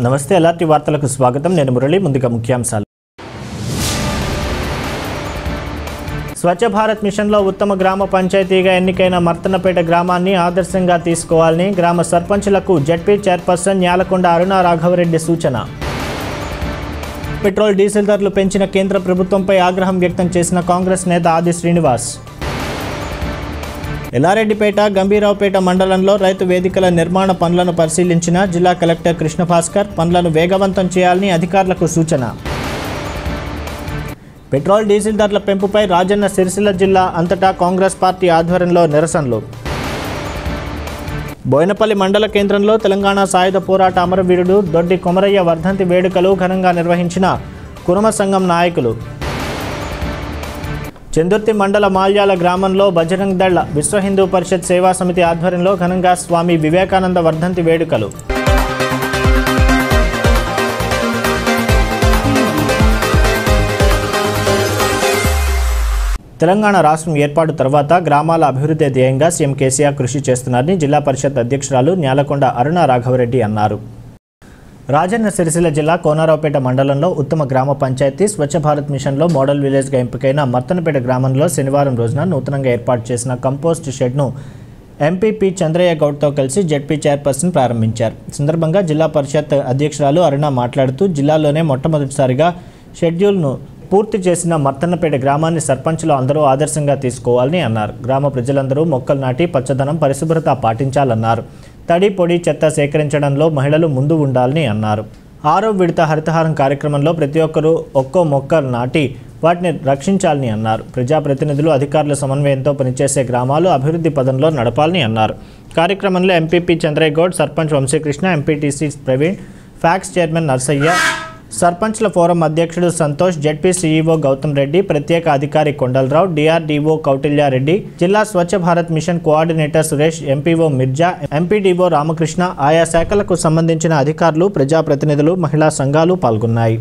నమస్తే ఎలాంటి వార్తలకు స్వాగతం నేను మురళి ముందుగా ముఖ్యాంశాలు స్వచ్ఛ భారత్ మిషన్లో ఉత్తమ గ్రామ పంచాయతీగా ఎన్నికైన మర్తనపేట గ్రామాన్ని ఆదర్శంగా తీసుకోవాలని గ్రామ సర్పంచులకు జడ్పీ చైర్పర్సన్ న్యాలకొండ అరుణ రాఘవరెడ్డి సూచన పెట్రోల్ డీజిల్ ధరలు పెంచిన కేంద్ర ప్రభుత్వంపై ఆగ్రహం వ్యక్తం చేసిన కాంగ్రెస్ నేత ఆది శ్రీనివాస్ ఎల్లారెడ్డిపేట గంభీరావుపేట మండలంలో రైతు వేదికల నిర్మాణ పనులను పరిశీలించిన జిల్లా కలెక్టర్ కృష్ణభాస్కర్ పనులను వేగవంతం చేయాలని అధికారులకు సూచన పెట్రోల్ డీజిల్ ధరల పెంపుపై రాజన్న సిరిసిల్ల జిల్లా అంతటా కాంగ్రెస్ పార్టీ ఆధ్వర్యంలో నిరసనలు బోయినపల్లి మండల కేంద్రంలో తెలంగాణ సాయుధ పోరాట అమరవీరుడు దొడ్డి కొమరయ్య వర్ధంతి వేడుకలు ఘనంగా నిర్వహించిన కురుమ సంఘం నాయకులు చందుర్తి మండల మాల్యాల గ్రామంలో బజరంగ్ దళ విశ్వ హిందూ పరిషత్ సేవా సమితి ఆధ్వర్యంలో ఘనంగా స్వామి వివేకానంద వర్ధంతి వేడుకలు తెలంగాణ రాష్ట్రం ఏర్పాటు తర్వాత గ్రామాల అభివృద్ధి ధ్యేయంగా సీఎం కేసీఆర్ కృషి చేస్తున్నారని జిల్లా పరిషత్ అధ్యక్షురాలు న్యాలకొండ అరుణ రాఘవరెడ్డి అన్నారు రాజన్న సిరిసిల్ల జిల్లా కోనారావుపేట మండలంలో ఉత్తమ గ్రామ పంచాయతీ స్వచ్ఛ భారత్ మిషన్లో మోడల్ విలేజ్గా ఎంపికైన మర్తనపేట గ్రామంలో శనివారం రోజున నూతనంగా ఏర్పాటు చేసిన కంపోస్ట్ షెడ్ను ఎంపీపీ చంద్రయ్య గౌడ్తో కలిసి జెడ్పీ చైర్పర్సన్ ప్రారంభించారు ఈ సందర్భంగా జిల్లా పరిషత్ అధ్యక్షురాలు అరుణ మాట్లాడుతూ జిల్లాలోనే మొట్టమొదటిసారిగా షెడ్యూల్ను పూర్తి చేసిన మర్తన్నపేట గ్రామాన్ని సర్పంచులు అందరూ ఆదర్శంగా తీసుకోవాలని అన్నారు గ్రామ ప్రజలందరూ మొక్కలు నాటి పచ్చదనం పరిశుభ్రత పాటించాలన్నారు తడి పొడి చెత్త సేకరించడంలో మహిళలు ముందు ఉండాలని అన్నారు ఆరో విడత హరితహారం కార్యక్రమంలో ప్రతి ఒక్కరూ ఒక్కో మొక్క నాటి వాటిని రక్షించాలని అన్నారు ప్రజాప్రతినిధులు అధికారుల సమన్వయంతో పనిచేసే గ్రామాలు అభివృద్ధి పదంలో నడపాలని అన్నారు కార్యక్రమంలో MPP Chandraiah Goud sarpanch Vamshi Krishna MPTC Praveen PACS chairman Narsaiah సర్పంచ్ల ఫోరం అధ్యక్షుడు సంతోష్ జెడ్పీ సీఈఓ గౌతమ్ రెడ్డి ప్రత్యేక అధికారి కొండలరావు డిఆర్డీఓ కౌటిల్యారెడ్డి జిల్లా Swachh Bharat mission coordinator Suresh MPO Mirza MPDO Ramakrishna ఆయా శాఖలకు సంబంధించిన అధికారులు ప్రజాప్రతినిధులు మహిళా సంఘాలు పాల్గొన్నాయి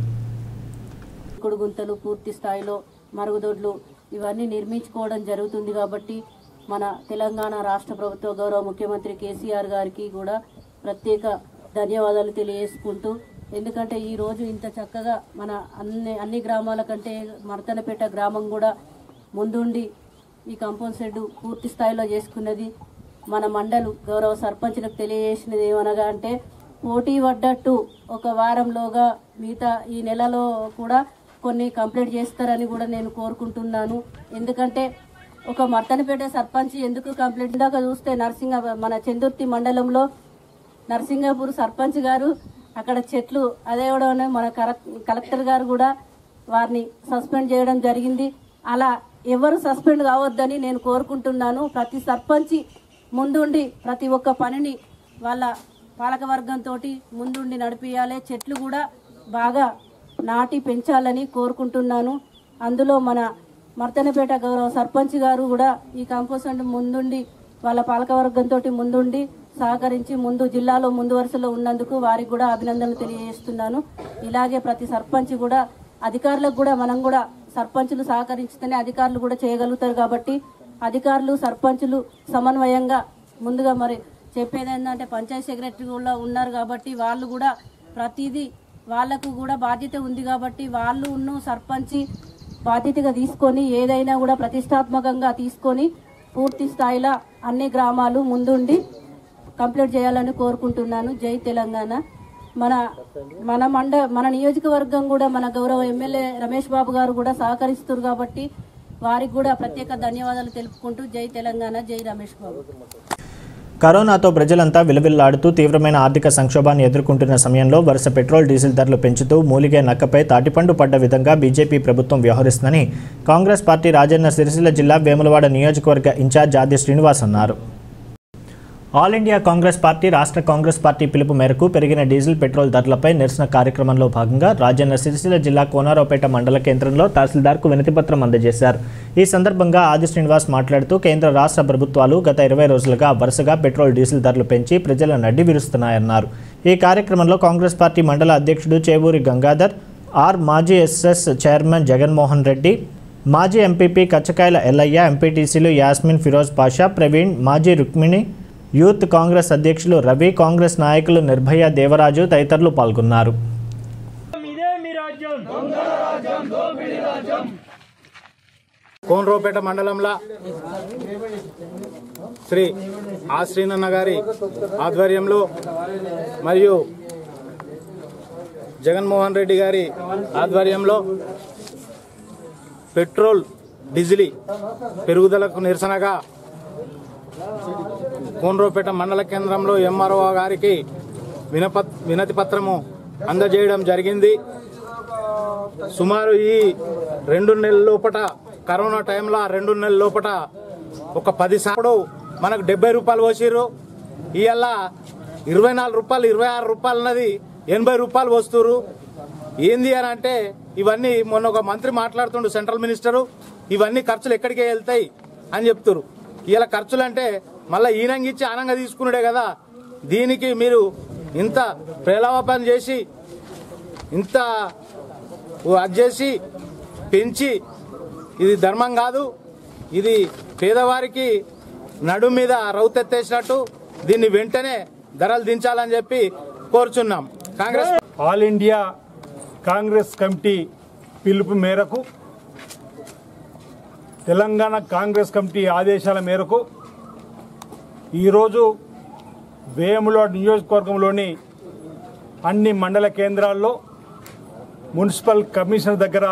కుడు గుంతలు పూర్తి స్థాయిలో మరుగుదొడ్లు ఇవన్నీ నిర్మించుకోవడం జరుగుతుంది కాబట్టి మన తెలంగాణ రాష్ట్ర ప్రభుత్వ గౌరవ ముఖ్యమంత్రి కేసీఆర్ గారికి కూడా ప్రత్యేక ధన్యవాదాలు తెలియజేసుకుంటూ ఎందుకంటే ఈ రోజు ఇంత చక్కగా మన అన్ని అన్ని గ్రామాల కంటే మర్తనపేట గ్రామం కూడా ముందుండి ఈ కంపౌండ్ షెడ్ పూర్తి స్థాయిలో చేసుకున్నది మన మండలు గౌరవ సర్పంచ్లకు తెలియజేసినది ఏమనగా అంటే పోటీ పడ్డట్టు ఒక వారంలోగా మిగతా ఈ నెలలో కూడా కొన్ని కంప్లీట్ చేస్తారని కూడా నేను కోరుకుంటున్నాను ఎందుకంటే ఒక మర్తనపేట సర్పంచ్ ఎందుకు కంప్లీట్ ఇందాక చూస్తే నర్సింగ మన చందుర్తి మండలంలో నర్సింగాపూర్ సర్పంచ్ గారు అక్కడ చెట్లు అదే కూడా మన కర- కలెక్టర్ గారు కూడా వారిని సస్పెండ్ చేయడం జరిగింది అలా ఎవరు సస్పెండ్ కావద్దని నేను కోరుకుంటున్నాను ప్రతి సర్పంచి ముందుండి ప్రతి ఒక్క పనిని వాళ్ళ పాలకవర్గంతో ముందుండి నడిపియాలి చెట్లు కూడా బాగా నాటి పెంచాలని కోరుకుంటున్నాను అందులో మన మర్తనపేట గౌరవ సర్పంచ్ గారు కూడా ఈ కంపోస్ట్ ముందుండి వాళ్ళ పాలకవర్గంతో ముందుండి సహకరించి ముందు జిల్లాలో ముందు వరుసలో ఉన్నందుకు వారికి కూడా అభినందనలు తెలియజేస్తున్నాను ఇలాగే ప్రతి సర్పంచ్ కూడా అధికారులకు కూడా మనం కూడా సర్పంచులు సహకరించితేనే అధికారులు కూడా చేయగలుగుతారు కాబట్టి అధికారులు సర్పంచులు సమన్వయంగా ముందుగా మరి చెప్పేది ఏంటంటే పంచాయత్ సెక్రటరీ కూడా ఉన్నారు కాబట్టి వాళ్ళు కూడా ప్రతిదీ వాళ్ళకు కూడా బాధ్యత ఉంది కాబట్టి వాళ్ళు ఉన్న సర్పంచి బాధ్యతగా తీసుకొని ఏదైనా కూడా ప్రతిష్టాత్మకంగా తీసుకొని పూర్తి స్థాయిలో అన్ని గ్రామాలు ముందుండి కంప్లీట్ చేయాలని కోరుకుంటున్నాను జై తెలంగాణ మన మన మండ మన నియోజకవర్గం కూడా మన గౌరవ ఎమ్మెల్యే రమేష్ బాబు గారు కూడా సహకరిస్తారు కాబట్టి వారికి కూడా ప్రత్యేక ధన్యవాదాలు తెలుపుకుంటూ జై తెలంగాణ జై రమేష్ బాబు కరోనాతో ప్రజలంతా విలవిల్లాడుతూ తీవ్రమైన ఆర్థిక సంక్షోభాన్ని ఎదుర్కొంటున్న సమయంలో వరుస పెట్రోల్ డీజిల్ ధరలు పెంచుతూ మూలిగే నక్కపై తాటిపండు పడ్డ విధంగా బీజేపీ ప్రభుత్వం వ్యవహరిస్తుందని కాంగ్రెస్ పార్టీ రాజన్న సిరిసిల్ల జిల్లా వేములవాడ నియోజకవర్గ ఇన్ఛార్జ్ ఆది శ్రీనివాస్ అన్నారు ఆల్ ఇండియా కాంగ్రెస్ పార్టీ రాష్ట్ర కాంగ్రెస్ పార్టీ పిలుపు మేరకు పెరిగిన డీజిల్ పెట్రోల్ ధరలపై నిరసన కార్యక్రమంలో భాగంగా రాజన్న సిరిసిల్ల జిల్లా కోనారావుపేట మండల కేంద్రంలో తహసీల్దార్కు వినతిపత్రం అందజేశారు ఈ సందర్భంగా ఆది శ్రీనివాస్ మాట్లాడుతూ కేంద్ర రాష్ట్ర ప్రభుత్వాలు గత ఇరవై రోజులుగా వరుసగా పెట్రోల్ డీజిల్ ధరలు పెంచి ప్రజల నడ్డి విరుస్తున్నాయన్నారు ఈ కార్యక్రమంలో కాంగ్రెస్ పార్టీ మండల అధ్యక్షుడు చేవూరి గంగాధర్ ఆర్ మాజీ ఎస్ఎస్ చైర్మన్ జగన్మోహన్ రెడ్డి మాజీ ఎంపీపీ కచ్చకాయల ఎల్లయ్య ఎంపీటీసీలు యాస్మిన్ ఫిరోజ్ పాషా ప్రవీణ్ మాజీ రుక్మిణి యూత్ కాంగ్రెస్ అధ్యక్షులు రవి కాంగ్రెస్ నాయకులు నిర్భయ దేవరాజు తదితరులు పాల్గొన్నారు కోనరావుపేట మండలంలో శ్రీ ఆశ్రీనన్న గారి ఆధ్వర్యంలో మరియు జగన్మోహన్ రెడ్డి గారి ఆధ్వర్యంలో పెట్రోల్ డీజిల్ పెరుగుదలకు నిరసనగా కోనరావుపేట మండల కేంద్రంలో ఎంఆర్ఓ గారికి వినప వినతి పత్రము అందజేయడం జరిగింది సుమారు ఈ రెండు నెలల లోపట కరోనా టైంలో ఆ రెండు నెలల లోపట ఒక పది సార్లు మనకు డెబ్బై రూపాయలు పోసిర్రు ఇవాళ ఇరవై నాలుగు రూపాయలు ఇరవై ఆరు రూపాయలు అన్నది ఎనభై రూపాయలు వస్తురు ఏంది అని అంటే ఇవన్నీ మొన్న ఒక మంత్రి మాట్లాడుతుండు సెంట్రల్ మినిస్టరు ఇవన్నీ ఖర్చులు ఎక్కడికి వెళ్తాయి అని చెప్తురు ఇలా ఖర్చులు అంటే మళ్ళీ ఈనంగిచ్చి ఆనంగా తీసుకున్నాడే కదా దీనికి మీరు ఇంత ప్రేలాపన చేసి ఇంత అది చేసి పెంచి ఇది ధర్మం కాదు ఇది పేదవారికి నడు మీద రౌతెత్తేసినట్టు దీన్ని వెంటనే ధరలు దించాలని చెప్పి కోరుచున్నాం Congress all India Congress committee పిలుపు మేరకు తెలంగాణ కాంగ్రెస్ కమిటీ ఆదేశాల మేరకు ఈరోజు వేముల నియోజకవర్గంలోని అన్ని మండల కేంద్రాల్లో మున్సిపల్ కమిషనర్ దగ్గర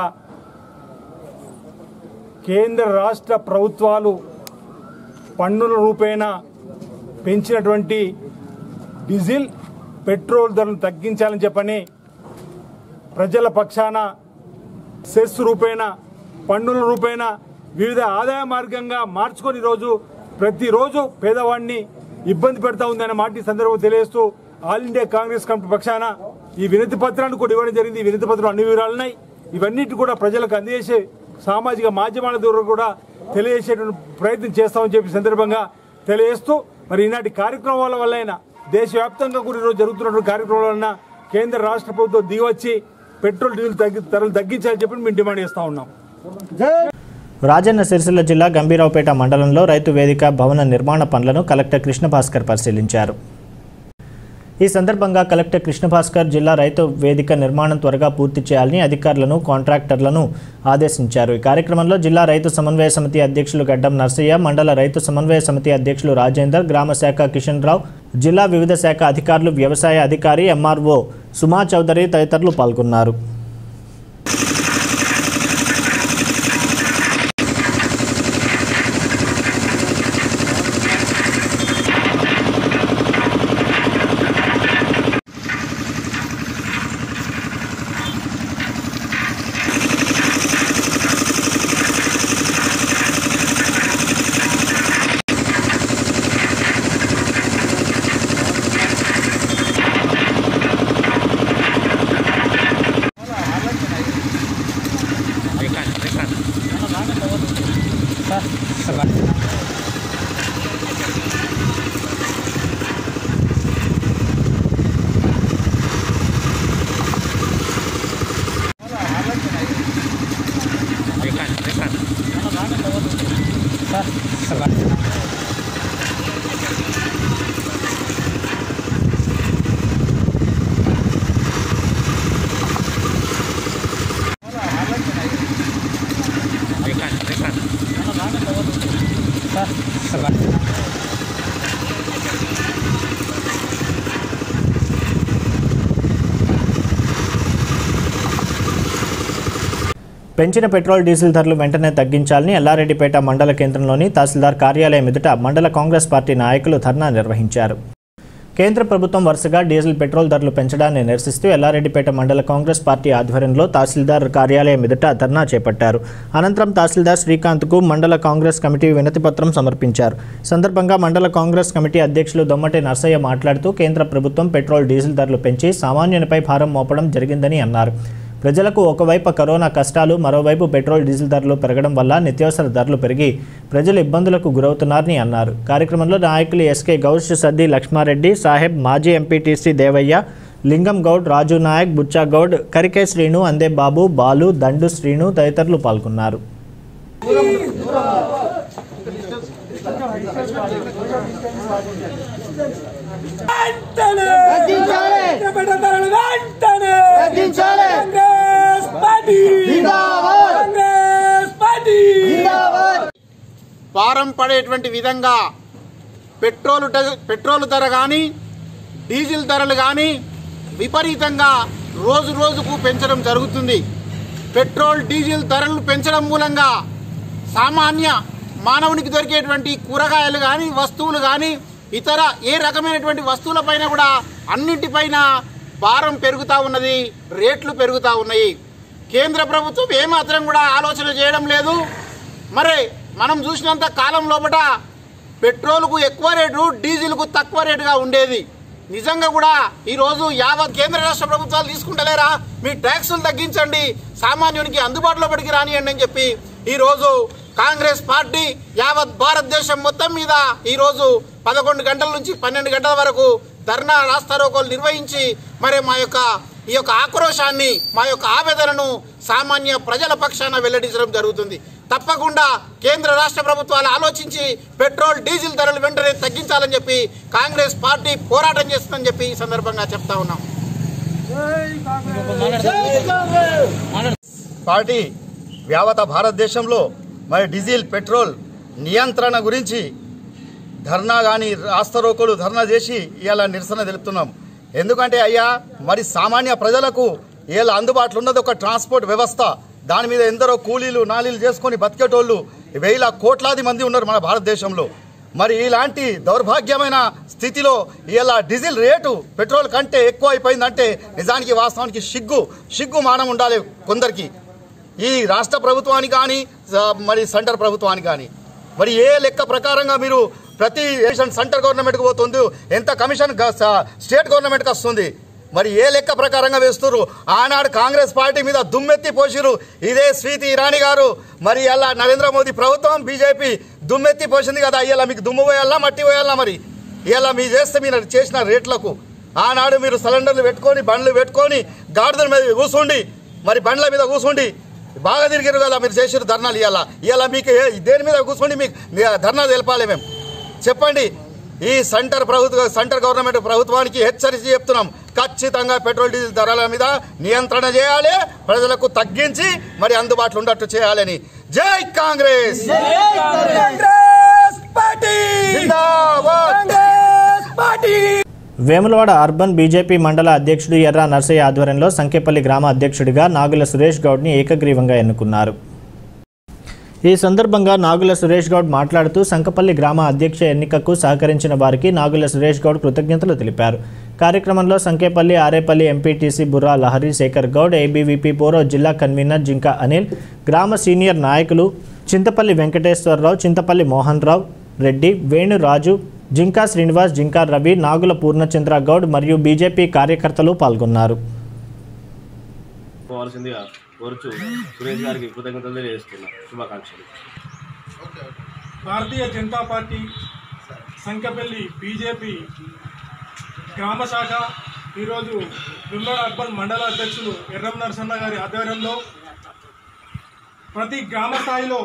కేంద్ర రాష్ట్ర ప్రభుత్వాలు పన్నుల రూపేణ పెంచినటువంటి డీజిల్ పెట్రోల్ ధరలు తగ్గించాలని చెప్పని ప్రజల పక్షాన సెస్ రూపేణ పన్నుల రూపేణ వివిధ ఆదాయ మార్గంగా మార్చుకొని ఈరోజు ప్రతిరోజు పేదవాడిని ఇబ్బంది పెడతా ఉందనే మాట ఈ సందర్భంగా తెలియజేస్తూ ఆల్ ఇండియా కాంగ్రెస్ కమిటీ పక్షాన ఈ వినతి పత్రాన్ని కూడా ఇవ్వడం జరిగింది ఈ వినతి పత్రం అన్ని వివరాలున్నాయి ఇవన్నిటి కూడా ప్రజలకు అందజేసే సామాజిక మాధ్యమాల ద్వారా కూడా తెలియజేసేటువంటి ప్రయత్నం చేస్తామని చెప్పి సందర్భంగా తెలియజేస్తూ మరి ఈనాటి కార్యక్రమాల వల్ల దేశవ్యాప్తంగా కూడా ఈరోజు జరుగుతున్నటువంటి కార్యక్రమాల వలన కేంద్ర రాష్ట్ర ప్రభుత్వం దిగవచ్చి పెట్రోల్ డీజిల్ తగ్గి ధరలు తగ్గించాలని చెప్పి మేము డిమాండ్ చేస్తా ఉన్నాం రాజన్న సిరిసిల్ల జిల్లా గంభీరావుపేట మండలంలో రైతు వేదిక భవన నిర్మాణ పనులను కలెక్టర్ కృష్ణభాస్కర్ పరిశీలించారు ఈ సందర్భంగా కలెక్టర్ కృష్ణభాస్కర్ జిల్లా రైతు వేదిక నిర్మాణం త్వరగా పూర్తి చేయాలని అధికారులను కాంట్రాక్టర్లను ఆదేశించారు ఈ కార్యక్రమంలో జిల్లా రైతు సమన్వయ సమితి అధ్యక్షులు గడ్డం నర్సయ్య మండల రైతు సమన్వయ సమితి అధ్యక్షులు రాజేందర్ గ్రామ శాఖ కిషన్ రావు జిల్లా వివిధ శాఖ అధికారులు వ్యవసాయ అధికారి ఎంఆర్ఓ సుమా చౌదరి తదితరులు పాల్గొన్నారు పెంచిన పెట్రోల్ డీజిల్ ధరలు వెంటనే తగ్గించాలని ఎల్లారెడ్డిపేట మండల కేంద్రంలోని తహసీల్దార్ కార్యాలయం ఎదుట మండల కాంగ్రెస్ పార్టీ నాయకులు ధర్నా నిర్వహించారు కేంద్ర ప్రభుత్వం వరుసగా డీజిల్ పెట్రోల్ ధరలు పెంచడాన్ని నిరసిస్తూ ఎల్లారెడ్డిపేట మండల కాంగ్రెస్ పార్టీ ఆధ్వర్యంలో తహసీల్దార్ కార్యాలయం ఎదుట ధర్నా చేపట్టారు అనంతరం తహసీల్దార్ శ్రీకాంత్కు మండల కాంగ్రెస్ కమిటీ వినతిపత్రం సమర్పించారు సందర్భంగా మండల కాంగ్రెస్ కమిటీ అధ్యక్షులు దొమ్మటి నర్సయ్య మాట్లాడుతూ కేంద్ర ప్రభుత్వం పెట్రోల్ డీజిల్ ధరలు పెంచి సామాన్యునిపై భారం మోపడం జరిగిందని అన్నారు ప్రజలకు ఒకవైపు కరోనా కష్టాలు మరోవైపు పెట్రోల్ డీజిల్ ధరలు పెరగడం వల్ల నిత్యావసర ధరలు పెరిగి ప్రజలు ఇబ్బందులకు గురవుతున్నారని అన్నారు కార్యక్రమంలో నాయకులు ఎస్కే గౌష్ సద్ది లక్ష్మారెడ్డి సాహెబ్ మాజీ ఎంపీటీసీ దేవయ్య లింగం గౌడ్ రాజు నాయక్ బుచ్చా గౌడ్ కరికే శ్రీను అందే బాబు బాలు దండు శ్రీను తదితరులు పాల్గొన్నారు వెంటనే పెట్రోల్ ధరలు వెంటనే కాంగ్రెస్ పార్టీ కాంగ్రెస్ పార్టీ భారం పడేటువంటి విధంగా పెట్రోల్ డ- పెట్రోల్ ధర కానీ డీజిల్ ధరలు కానీ విపరీతంగా రోజు రోజుకు పెంచడం జరుగుతుంది పెట్రోల్ డీజిల్ ధరలు పెంచడం మూలంగా సామాన్య మానవునికి దొరికేటువంటి కూరగాయలు కానీ వస్తువులు కానీ ఇతర ఏ రకమైనటువంటి వస్తువులపైన కూడా అన్నింటిపైన భారం పెరుగుతూ ఉన్నది రేట్లు పెరుగుతూ ఉన్నాయి కేంద్ర ప్రభుత్వం ఏమాత్రం కూడా ఆలోచన చేయడం లేదు మరి మనం చూసినంత కాలం లోపల పెట్రోల్కు ఎక్కువ రేటు డీజిల్కు తక్కువ రేటుగా ఉండేది నిజంగా కూడా ఈరోజు యావత్ కేంద్ర రాష్ట్ర ప్రభుత్వాలు తీసుకుంటలేరా మీ ట్యాక్సులు తగ్గించండి సామాన్యునికి అందుబాటులో పడికి రానియండి అని చెప్పి ఈరోజు కాంగ్రెస్ పార్టీ యావత్ భారతదేశం మొత్తం మీద ఈరోజు పదకొండు గంటల నుంచి పన్నెండు గంటల వరకు ధర్నా రాస్తారోకోలు నిర్వహించి మరి మా యొక్క ఈ యొక్క ఆక్రోశాన్ని మా యొక్క ఆవేదనను సామాన్య ప్రజల పక్షాన వెల్లడించడం జరుగుతుంది తప్పకుండా కేంద్ర రాష్ట్ర ప్రభుత్వాలు ఆలోచించి పెట్రోల్ డీజిల్ ధరలు వెంటనే తగ్గించాలని చెప్పి కాంగ్రెస్ పార్టీ పోరాటం చేస్తుందని చెప్పి ఈ సందర్భంగా చెప్తా ఉన్నాం పార్టీ యావత భారతదేశంలో మరి డీజిల్ పెట్రోల్ నియంత్రణ గురించి ధర్నా కానీ రాస్తరోకోలు ధర్నా చేసి ఇవాళ నిరసన తెలుపుతున్నాం ఎందుకంటే అయ్యా మరి సామాన్య ప్రజలకు ఇవాళ అందుబాటులో ఉన్నది ఒక ట్రాన్స్పోర్ట్ వ్యవస్థ దాని మీద ఎందరో కూలీలు నాలీలు చేసుకొని బతికేటోళ్ళు వేల కోట్లాది మంది ఉన్నారు మన భారతదేశంలో మరి ఇలాంటి దౌర్భాగ్యమైన స్థితిలో ఇలా డీజిల్ రేటు పెట్రోల్ కంటే ఎక్కువ అయిపోయిందంటే నిజానికి వాస్తవానికి సిగ్గు సిగ్గు మానం ఉండాలి కొందరికి ఈ రాష్ట్ర ప్రభుత్వానికి కానీ ఆ, మరి సెంటర్ ప్రభుత్వానికి కానీ మరి ఏ లెక్క ప్రకారంగా మీరు ప్రతి ఏషన్ సెంటర్ గవర్నమెంట్కి పోతుంది ఎంత కమిషన్ గ- స- స్టేట్ గవర్నమెంట్కి వస్తుంది మరి ఏ లెక్క ప్రకారంగా వేస్తున్నారు ఆనాడు కాంగ్రెస్ పార్టీ మీద దుమ్మెత్తి పోసిరు ఇదే స్వీతి ఇరానీ గారు మరి అలా నరేంద్ర మోదీ ప్రభుత్వం బీజేపీ దుమ్మెత్తి పోసింది కదా ఇలా మీకు దుమ్ము పోయాలా మట్టి పోయాలా మరి ఇలా మీరు చేస్తే మీరు చేసిన రేట్లకు ఆనాడు మీరు సిలిండర్లు పెట్టుకొని బండ్లు పెట్టుకొని గాడిదల మీద కూర్చుండి మరి బండ్ల మీద కూర్చుండి బాగా తిరిగారు కదా మీరు చేసారు ధర్నాలు ఇవాళ ఇవాళ మీకు ఏ- దేని మీద కూర్చోండి మీకు ధర్నా తెలపాలి మేము చెప్పండి ఈ సెంటర్ ప్రభుత్వ సెంటర్ గవర్నమెంట్ ప్రభుత్వానికి హెచ్చరించి చెప్తున్నాం ఖచ్చితంగా పెట్రోల్ డీజిల్ ధరల మీద నియంత్రణ చేయాలి ప్రజలకు తగ్గించి మరి అందుబాటులో ఉండట్టు చేయాలని జై కాంగ్రెస్ కాంగ్రెస్ పార్టీ జిందాబాద్ Congress party Vemulawada urban BJP మండల అధ్యక్షుడు ఎర్రా నర్సయ్య ఆధ్వర్యంలో సంకేపల్లి గ్రామ అధ్యక్షుడిగా నాగుల సురేష్ గౌడ్ని ఏకగ్రీవంగా ఎన్నుకున్నారు ఈ సందర్భంగా నాగుల సురేష్ గౌడ్ మాట్లాడుతూ సంకపల్లి గ్రామ అధ్యక్ష ఎన్నికకు సహకరించిన వారికి నాగుల సురేష్ గౌడ్ కృతజ్ఞతలు తెలిపారు కార్యక్రమంలో సంకేపల్లి ఆరేపల్లి ఎంపీటీసీ బుర్రా లహరి శేఖర్ గౌడ్ ఏబీవీపీ పూర్వ జిల్లా కన్వీనర్ జింకా అనిల్ గ్రామ సీనియర్ నాయకులు చింతపల్లి వెంకటేశ్వరరావు చింతపల్లి మోహన్ రావు రెడ్డి వేణు రాజు జింకా శ్రీనివాస్ జింకా రవి నాగుల పూర్ణచంద్ర గౌడ్ మరియు బీజేపీ కార్యకర్తలు పాల్గొన్నారు పోవాల్సిందిగా కోరుచు సురేష్ గారికి కృతజ్ఞతలు తెలియజేస్తున్నా శుభాకాంక్షలు భారతీయ జనతా పార్టీ సంఖ్యపల్లి బీజేపీ గ్రామ శాఖ ఈరోజు విమ్మడ అర్బన్ మండల అధ్యక్షులు ఎర్రం నరసన్న గారి ఆధ్వర్యంలో ప్రతి గ్రామ స్థాయిలో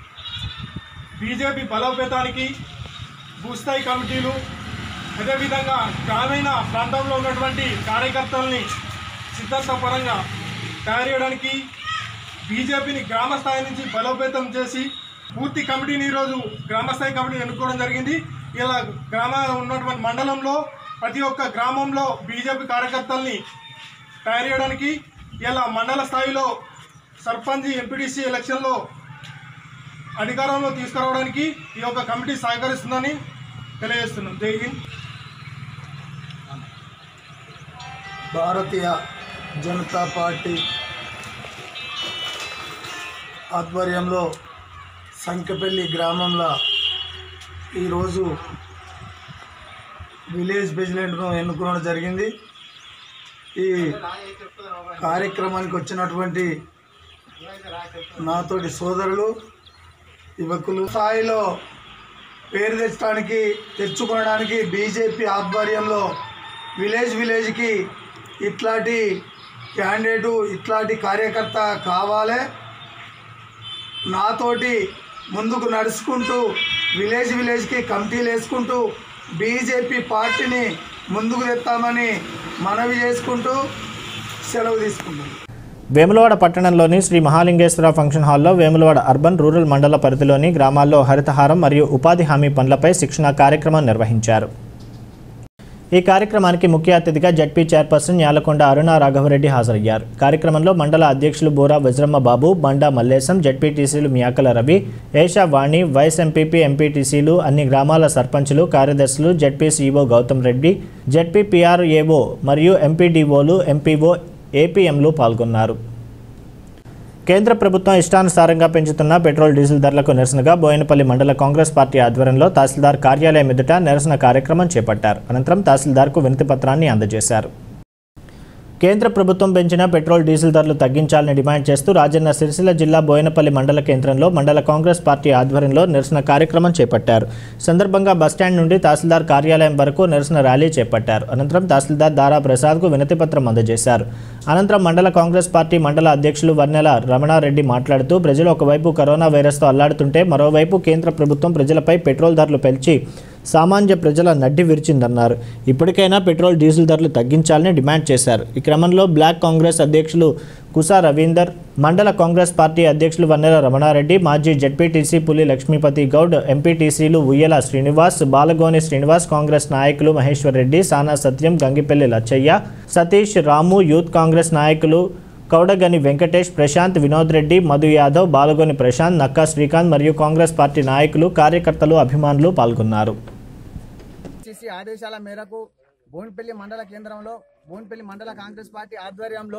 బీజేపీ బలోపేతానికి భూస్థాయి కమిటీలు అదేవిధంగా గ్రామీణ ప్రాంతంలో ఉన్నటువంటి కార్యకర్తల్ని సిద్ధాంత పరంగా తయారు చేయడానికి బీజేపీని గ్రామ స్థాయి నుంచి బలోపేతం చేసి పూర్తి కమిటీని ఈరోజు గ్రామ స్థాయి కమిటీని ఎన్నుకోవడం జరిగింది ఇలా గ్రామ ఉన్నటువంటి మండలంలో ప్రతి ఒక్క గ్రామంలో బీజేపీ కార్యకర్తల్ని తయారు చేయడానికి ఇలా మండల స్థాయిలో సర్పంచ్ ఎంపీటీసీ ఎలక్షన్లో అధికారంలో తీసుకురావడానికి ఈ యొక్క కమిటీ సహకరిస్తుందని తెలియజేస్తున్నాం జై హింద్ భారతీయ జనతా పార్టీ ఆధ్వర్యంలో సంకెపల్లి గ్రామంలో ఈరోజు విలేజ్ ప్రెసిడెంట్ను ఎన్నుకోవడం జరిగింది ఈ కార్యక్రమానికి వచ్చినటువంటి నాతోటి సోదరులు యువకులు స్థాయిలో పేరు తెచ్చడానికి తెచ్చుకోవడానికి బీజేపీ ఆధ్వర్యంలో విలేజ్ విలేజ్కి ఇట్లాంటి క్యాండిడేటు ఇట్లాంటి కార్యకర్త కావాలి నాతోటి ముందుకు నడుచుకుంటూ విలేజ్ విలేజ్కి కమిటీలు వేసుకుంటూ బీజేపీ పార్టీని ముందుకు తెస్తామని మనవి చేసుకుంటూ సెలవు తీసుకుంటాం వేములవాడ పట్టణంలోని శ్రీ మహాలింగేశ్వర ఫంక్షన్ హాల్లో వేములవాడ అర్బన్ రూరల్ మండల పరిధిలోని గ్రామాల్లో హరితహారం మరియు ఉపాధి హామీ పనులపై శిక్షణ కార్యక్రమం నిర్వహించారు ఈ కార్యక్రమానికి ముఖ్య అతిథిగా జడ్పీ చైర్పర్సన్ యాలకొండ అరుణ రాఘవరెడ్డి హాజరయ్యారు కార్యక్రమంలో మండల అధ్యక్షులు బోరా వజ్రమ్మ బాబు బండా మల్లేశం జడ్పీటీసీలు మియాకల రవి ఏషా వాణి వైస్ ఎంపీపీ ఎంపీటీసీలు అన్ని గ్రామాల సర్పంచులు కార్యదర్శులు ZP CEO Gautam Reddy ZP PRAO మరియు ఎంపీడీఓలు ఎంపీఓ ఏపీఎంలు పాల్గొన్నారు కేంద్ర ప్రభుత్వం ఇష్టానుసారంగా పెంచుతున్న పెట్రోల్ డీజిల్ ధరలకు నిరసనగా బోయినపల్లి మండల కాంగ్రెస్ పార్టీ ఆధ్వర్యంలో తహసీల్దార్ కార్యాలయం ఎదుట నిరసన కార్యక్రమం చేపట్టారు అనంతరం తహసీల్దార్కు వినతి పత్రాన్ని అందజేశారు కేంద్ర ప్రభుత్వం పెంచిన పెట్రోల్ డీజిల్ ధరలు తగ్గించాలని డిమాండ్ చేస్తూ రాజన్న సిరిసిల్ల జిల్లా బోయనపల్లి మండల కేంద్రంలో మండల కాంగ్రెస్ పార్టీ ఆధ్వర్యంలో నిరసన కార్యక్రమం చేపట్టారు సందర్భంగా బస్టాండ్ నుండి తహసీల్దార్ కార్యాలయం వరకు నిరసన ర్యాలీ చేపట్టారు అనంతరం తహసీల్దార్ దారా ప్రసాద్కు వినతి పత్రం అందజేశారు అనంతరం మండల కాంగ్రెస్ పార్టీ మండల అధ్యక్షులు వర్నెల రమణారెడ్డి మాట్లాడుతూ ప్రజలు ఒకవైపు కరోనా వైరస్తో అల్లాడుతుంటే మరోవైపు కేంద్ర ప్రభుత్వం ప్రజలపై పెట్రోల్ ధరలు పెంచి సామాన్య ప్రజల నడ్డి విరిచిందన్నారు ఇప్పటికైనా పెట్రోల్ డీజిల్ ధరలు తగ్గించాలని డిమాండ్ చేశారు ఈ క్రమంలో బ్లాక్ కాంగ్రెస్ అధ్యక్షులు కుసా రవీందర్ మండల కాంగ్రెస్ పార్టీ అధ్యక్షులు వన్నెల రమణారెడ్డి మాజీ జడ్పీటీసీ పులి లక్ష్మీపతి గౌడ్ ఎంపీటీసీలు ఉయ్యల శ్రీనివాస్ బాలగోని శ్రీనివాస్ కాంగ్రెస్ నాయకులు మహేశ్వర్ రెడ్డి సానా సత్యం గంగిపల్లి లచ్చయ్య సతీష్ రాము యూత్ కాంగ్రెస్ నాయకులు కౌడగని వెంకటేష్ ప్రశాంత్ వినోద్ రెడ్డి మధు యాదవ్ బాలగోని ప్రశాంత్ నక్కా శ్రీకాంత్ మరియు కాంగ్రెస్ పార్టీ నాయకులు కార్యకర్తలు అభిమానులు పాల్గొన్నారు సిసి ఆదేశాల మేరకు బోన్పల్లి మండల కేంద్రంలో బోన్పల్లి మండల కాంగ్రెస్ పార్టీ ఆధ్వర్యంలో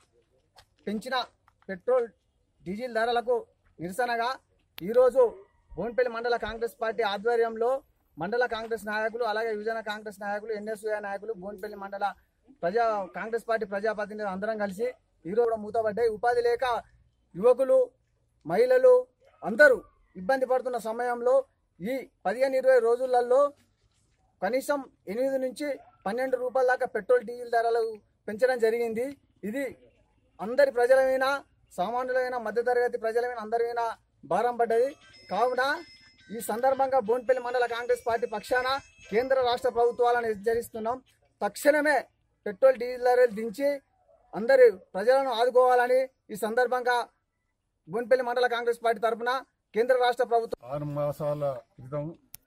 పెంచిన పెట్రోల్ డీజిల్ ధరలకు నిరసనగా ఈరోజు బోన్పల్లి మండల కాంగ్రెస్ పార్టీ ఆధ్వర్యంలో మండల కాంగ్రెస్ నాయకులు అలాగే యువజన కాంగ్రెస్ నాయకులు ఎన్ఎస్యుఐ నాయకులు బోన్పల్లి మండల ప్రజా కాంగ్రెస్ పార్టీ ప్రజాప్రతినిధులు అందరం కలిసి ఈరోజు కూడా మూతపడ్డాయి ఉపాధి లేక యువకులు మహిళలు అందరూ ఇబ్బంది పడుతున్న సమయంలో ఈ పదిహేను ఇరవై రోజులలో కనీసం ఎనిమిది నుంచి పన్నెండు రూపాయల దాకా పెట్రోల్ డీజిల్ ధరలు పెంచడం జరిగింది ఇది అందరి ప్రజల మీద సామాన్యులైన మధ్యతరగతి ప్రజల మీద అందరి మీద భారం పడ్డది కావున ఈ సందర్భంగా బోన్పల్లి మండల కాంగ్రెస్ పార్టీ పక్షాన కేంద్ర రాష్ట్ర ప్రభుత్వాలను హెచ్చరిస్తున్నాం తక్షణమే పెట్రోల్ డీజిల్ ధరలు దించి అందరి ప్రజలను ఆదుకోవాలని ఈ సందర్భంగా బోన్పల్లి మండల కాంగ్రెస్ పార్టీ తరఫున కేంద్ర రాష్ట్ర ప్రభుత్వం ఆరు మాసాల క్రితం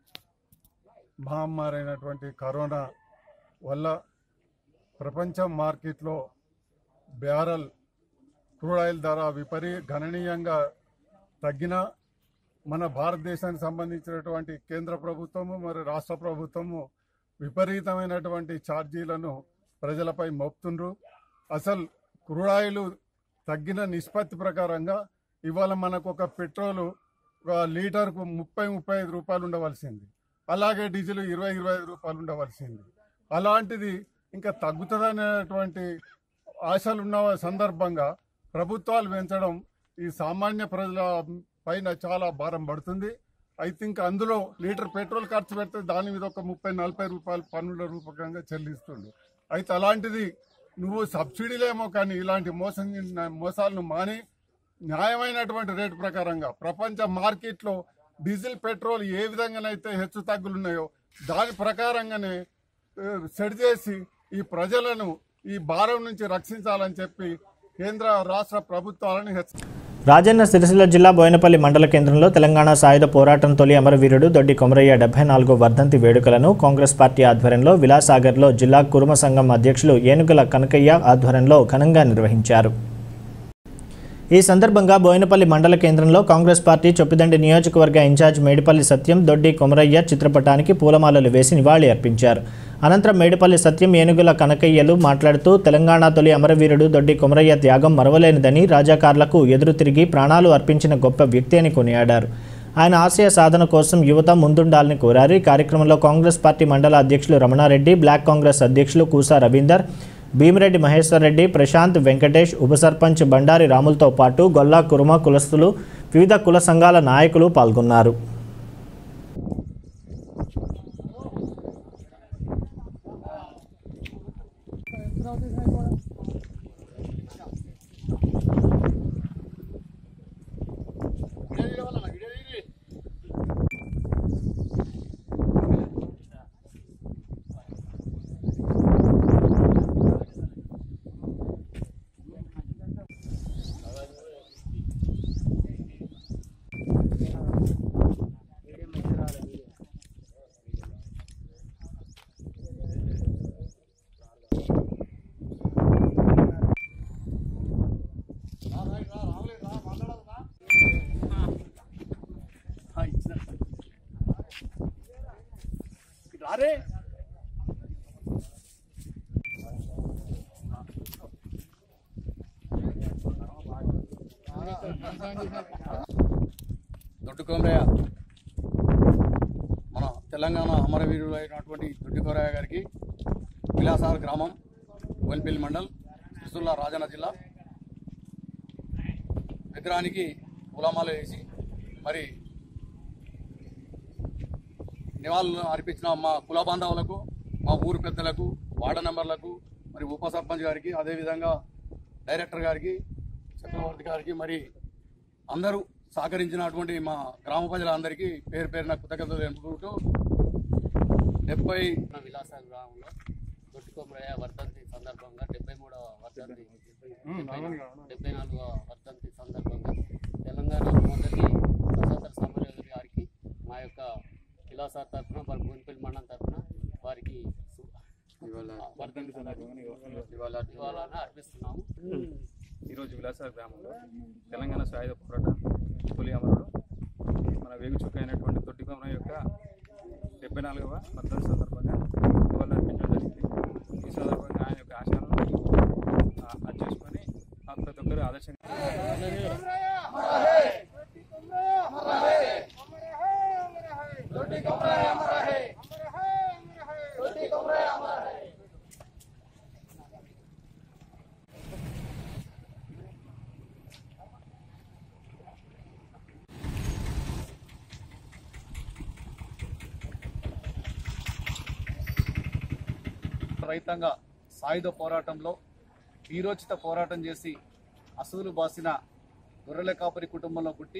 మహమ్మారి అయినటువంటి కరోనా వల్ల ప్రపంచ మార్కెట్లో బ్యారల్ క్రూడ్ ఆయిల్ ధర విపరీ గణనీయంగా తగ్గిన మన భారతదేశానికి సంబంధించినటువంటి కేంద్ర ప్రభుత్వము మరి రాష్ట్ర ప్రభుత్వము విపరీతమైనటువంటి ఛార్జీలను ప్రజలపై మోపుతుండ్రు అసలు క్రూడ్ ఆయిల్ తగ్గిన నిష్పత్తి ప్రకారంగా ఇవాళ మనకు ఒక పెట్రోలు ఒక లీటర్కు ముప్పై ముప్పై ఐదు రూపాయలు ఉండవలసింది అలాగే డీజిల్ ఇరవై ఇరవై ఐదు రూపాయలు ఉండవలసింది అలాంటిది ఇంకా తగ్గుతుందనేటువంటి ఆశలు ఉన్న సందర్భంగా ప్రభుత్వాలు పెంచడం ఈ సామాన్య ప్రజల పైన చాలా భారం పడుతుంది ఐ థింక్ అందులో లీటర్ పెట్రోల్ ఖర్చు పెడితే దాని మీద ఒక ముప్పై నలభై రూపాయలు పన్నుల రూపకంగా చెల్లిస్తుండు అయితే అలాంటిది నువ్వు సబ్సిడీలేమో కానీ ఇలాంటి మోసం మోసాలను మాని న్యాయమైనటువంటి రేటు ప్రకారంగా ప్రపంచ మార్కెట్లో డీజిల్ పెట్రోల్ ఏ విధంగానైతే హెచ్చు తగ్గులున్నాయో దాని ప్రకారంగానే ఆ, సెట్ చేసి ఈ ప్రజలను ఈ భారం నుంచి రక్షించాలని చెప్పి కేంద్ర రాష్ట్ర ప్రభుత్వాలను హెచ్చ రాజన్న సిరిసిల్ల జిల్లా బోయినపల్లి మండల కేంద్రంలో తెలంగాణ సాయుధ పోరాటం తొలి అమరవీరుడు దొడ్డి కొమరయ్య డెబ్బై నాలుగో వర్ధంతి వేడుకలను కాంగ్రెస్ పార్టీ ఆధ్వర్యంలో విలాసాగర్లో జిల్లా కురుమ సంఘం అధ్యక్షులు ఏనుగుల కనకయ్య ఆధ్వర్యంలో ఘనంగా నిర్వహించారు ఈ సందర్భంగా బోయినపల్లి మండల కేంద్రంలో కాంగ్రెస్ పార్టీ చొప్పిదండి నియోజకవర్గ ఇన్ఛార్జ్ మేడిపల్లి సత్యం దొడ్డి కొమరయ్య చిత్రపటానికి పూలమాలలు వేసి నివాళి అర్పించారు అనంతరం మేడిపల్లి సత్యం ఏనుగుల కనకయ్యలు మాట్లాడుతూ తెలంగాణ తొలి అమరవీరుడు దొడ్డి కొమరయ్య త్యాగం మరవలేనిదని రాజాకార్లకు ఎదురు తిరిగి ప్రాణాలు అర్పించిన గొప్ప వ్యక్తి అని కొనియాడారు ఆయన ఆశయ సాధన కోసం యువత ముందుండాలని కోరారు ఈ కార్యక్రమంలో కాంగ్రెస్ పార్టీ మండల అధ్యక్షులు రమణారెడ్డి బ్లాక్ కాంగ్రెస్ అధ్యక్షులు కూసా రవీందర్ భీమిరెడ్డి మహేశ్వర్ రెడ్డి ప్రశాంత్ వెంకటేష్ ఉప సర్పంచ్ బండారి రాములతో పాటు గొల్లా కురుమ కులస్తులు వివిధ కుల సంఘాల నాయకులు పాల్గొన్నారు అరే దొడ్డు కోమరయ్య మన తెలంగాణ అమరవీరుడు అయినటువంటి దొడ్డు కోమరయ్య గారికి విలాసార్ గ్రామం వెల్పల్లి మండల్ సిరిసిల్ల రాజన్న జిల్లా విగ్రహానికి పూలమాల వేసి మరి నివాళులు అర్పించిన మా కుల బాంధవులకు మా ఊరు పెద్దలకు వార్డు మెంబర్లకు మరి ఉప సర్పంచ్ గారికి అదేవిధంగా డైరెక్టర్ గారికి చక్రవర్తి గారికి మరి అందరూ సహకరించినటువంటి మా గ్రామ ప్రజలందరికీ పేరు పేరున కృతజ్ఞతలు తెలుపుకుంటూ డెబ్బై విలాస గ్రామంలో దొడ్డికొమరయ్య వర్ధంతి సందర్భంగా డెబ్బై మూడవ వర్ధంతి డెబ్బై నాలుగవ వర్ధంతి సందర్భంగా తెలంగాణ మొదటి స్వతంత్ర సమరయోధుడి గారికి మా యొక్క విలాస తరఫున మరి భూమిపల్లి మండలం తరఫున వారికి సు- వర్ధంతి ఇవాళ అర్పిస్తున్నాము ఈరోజు విలాసాల గ్రామంలో తెలంగాణ సాయుధ పోరాట తొలి అమరుడు మన వేగు చుక్క అయినటువంటి తొట్టికొమరం యొక్క డెబ్బై నాలుగవ వర్ధంతి సందర్భంగా నివాళులు అర్పించడం జరిగింది ఈ సందర్భంగా ఆయన యొక్క ఆశయాలను ఆ, అది చేసుకొని ఆ ప్రతి ఒక్కరు ఆదర్శంగా రైతాంగ సాయుధ పోరాటంలో వీరోచిత పోరాటం చేసి అసూలు బాసిన గొర్రెల కాపరి కుటుంబంలో పుట్టి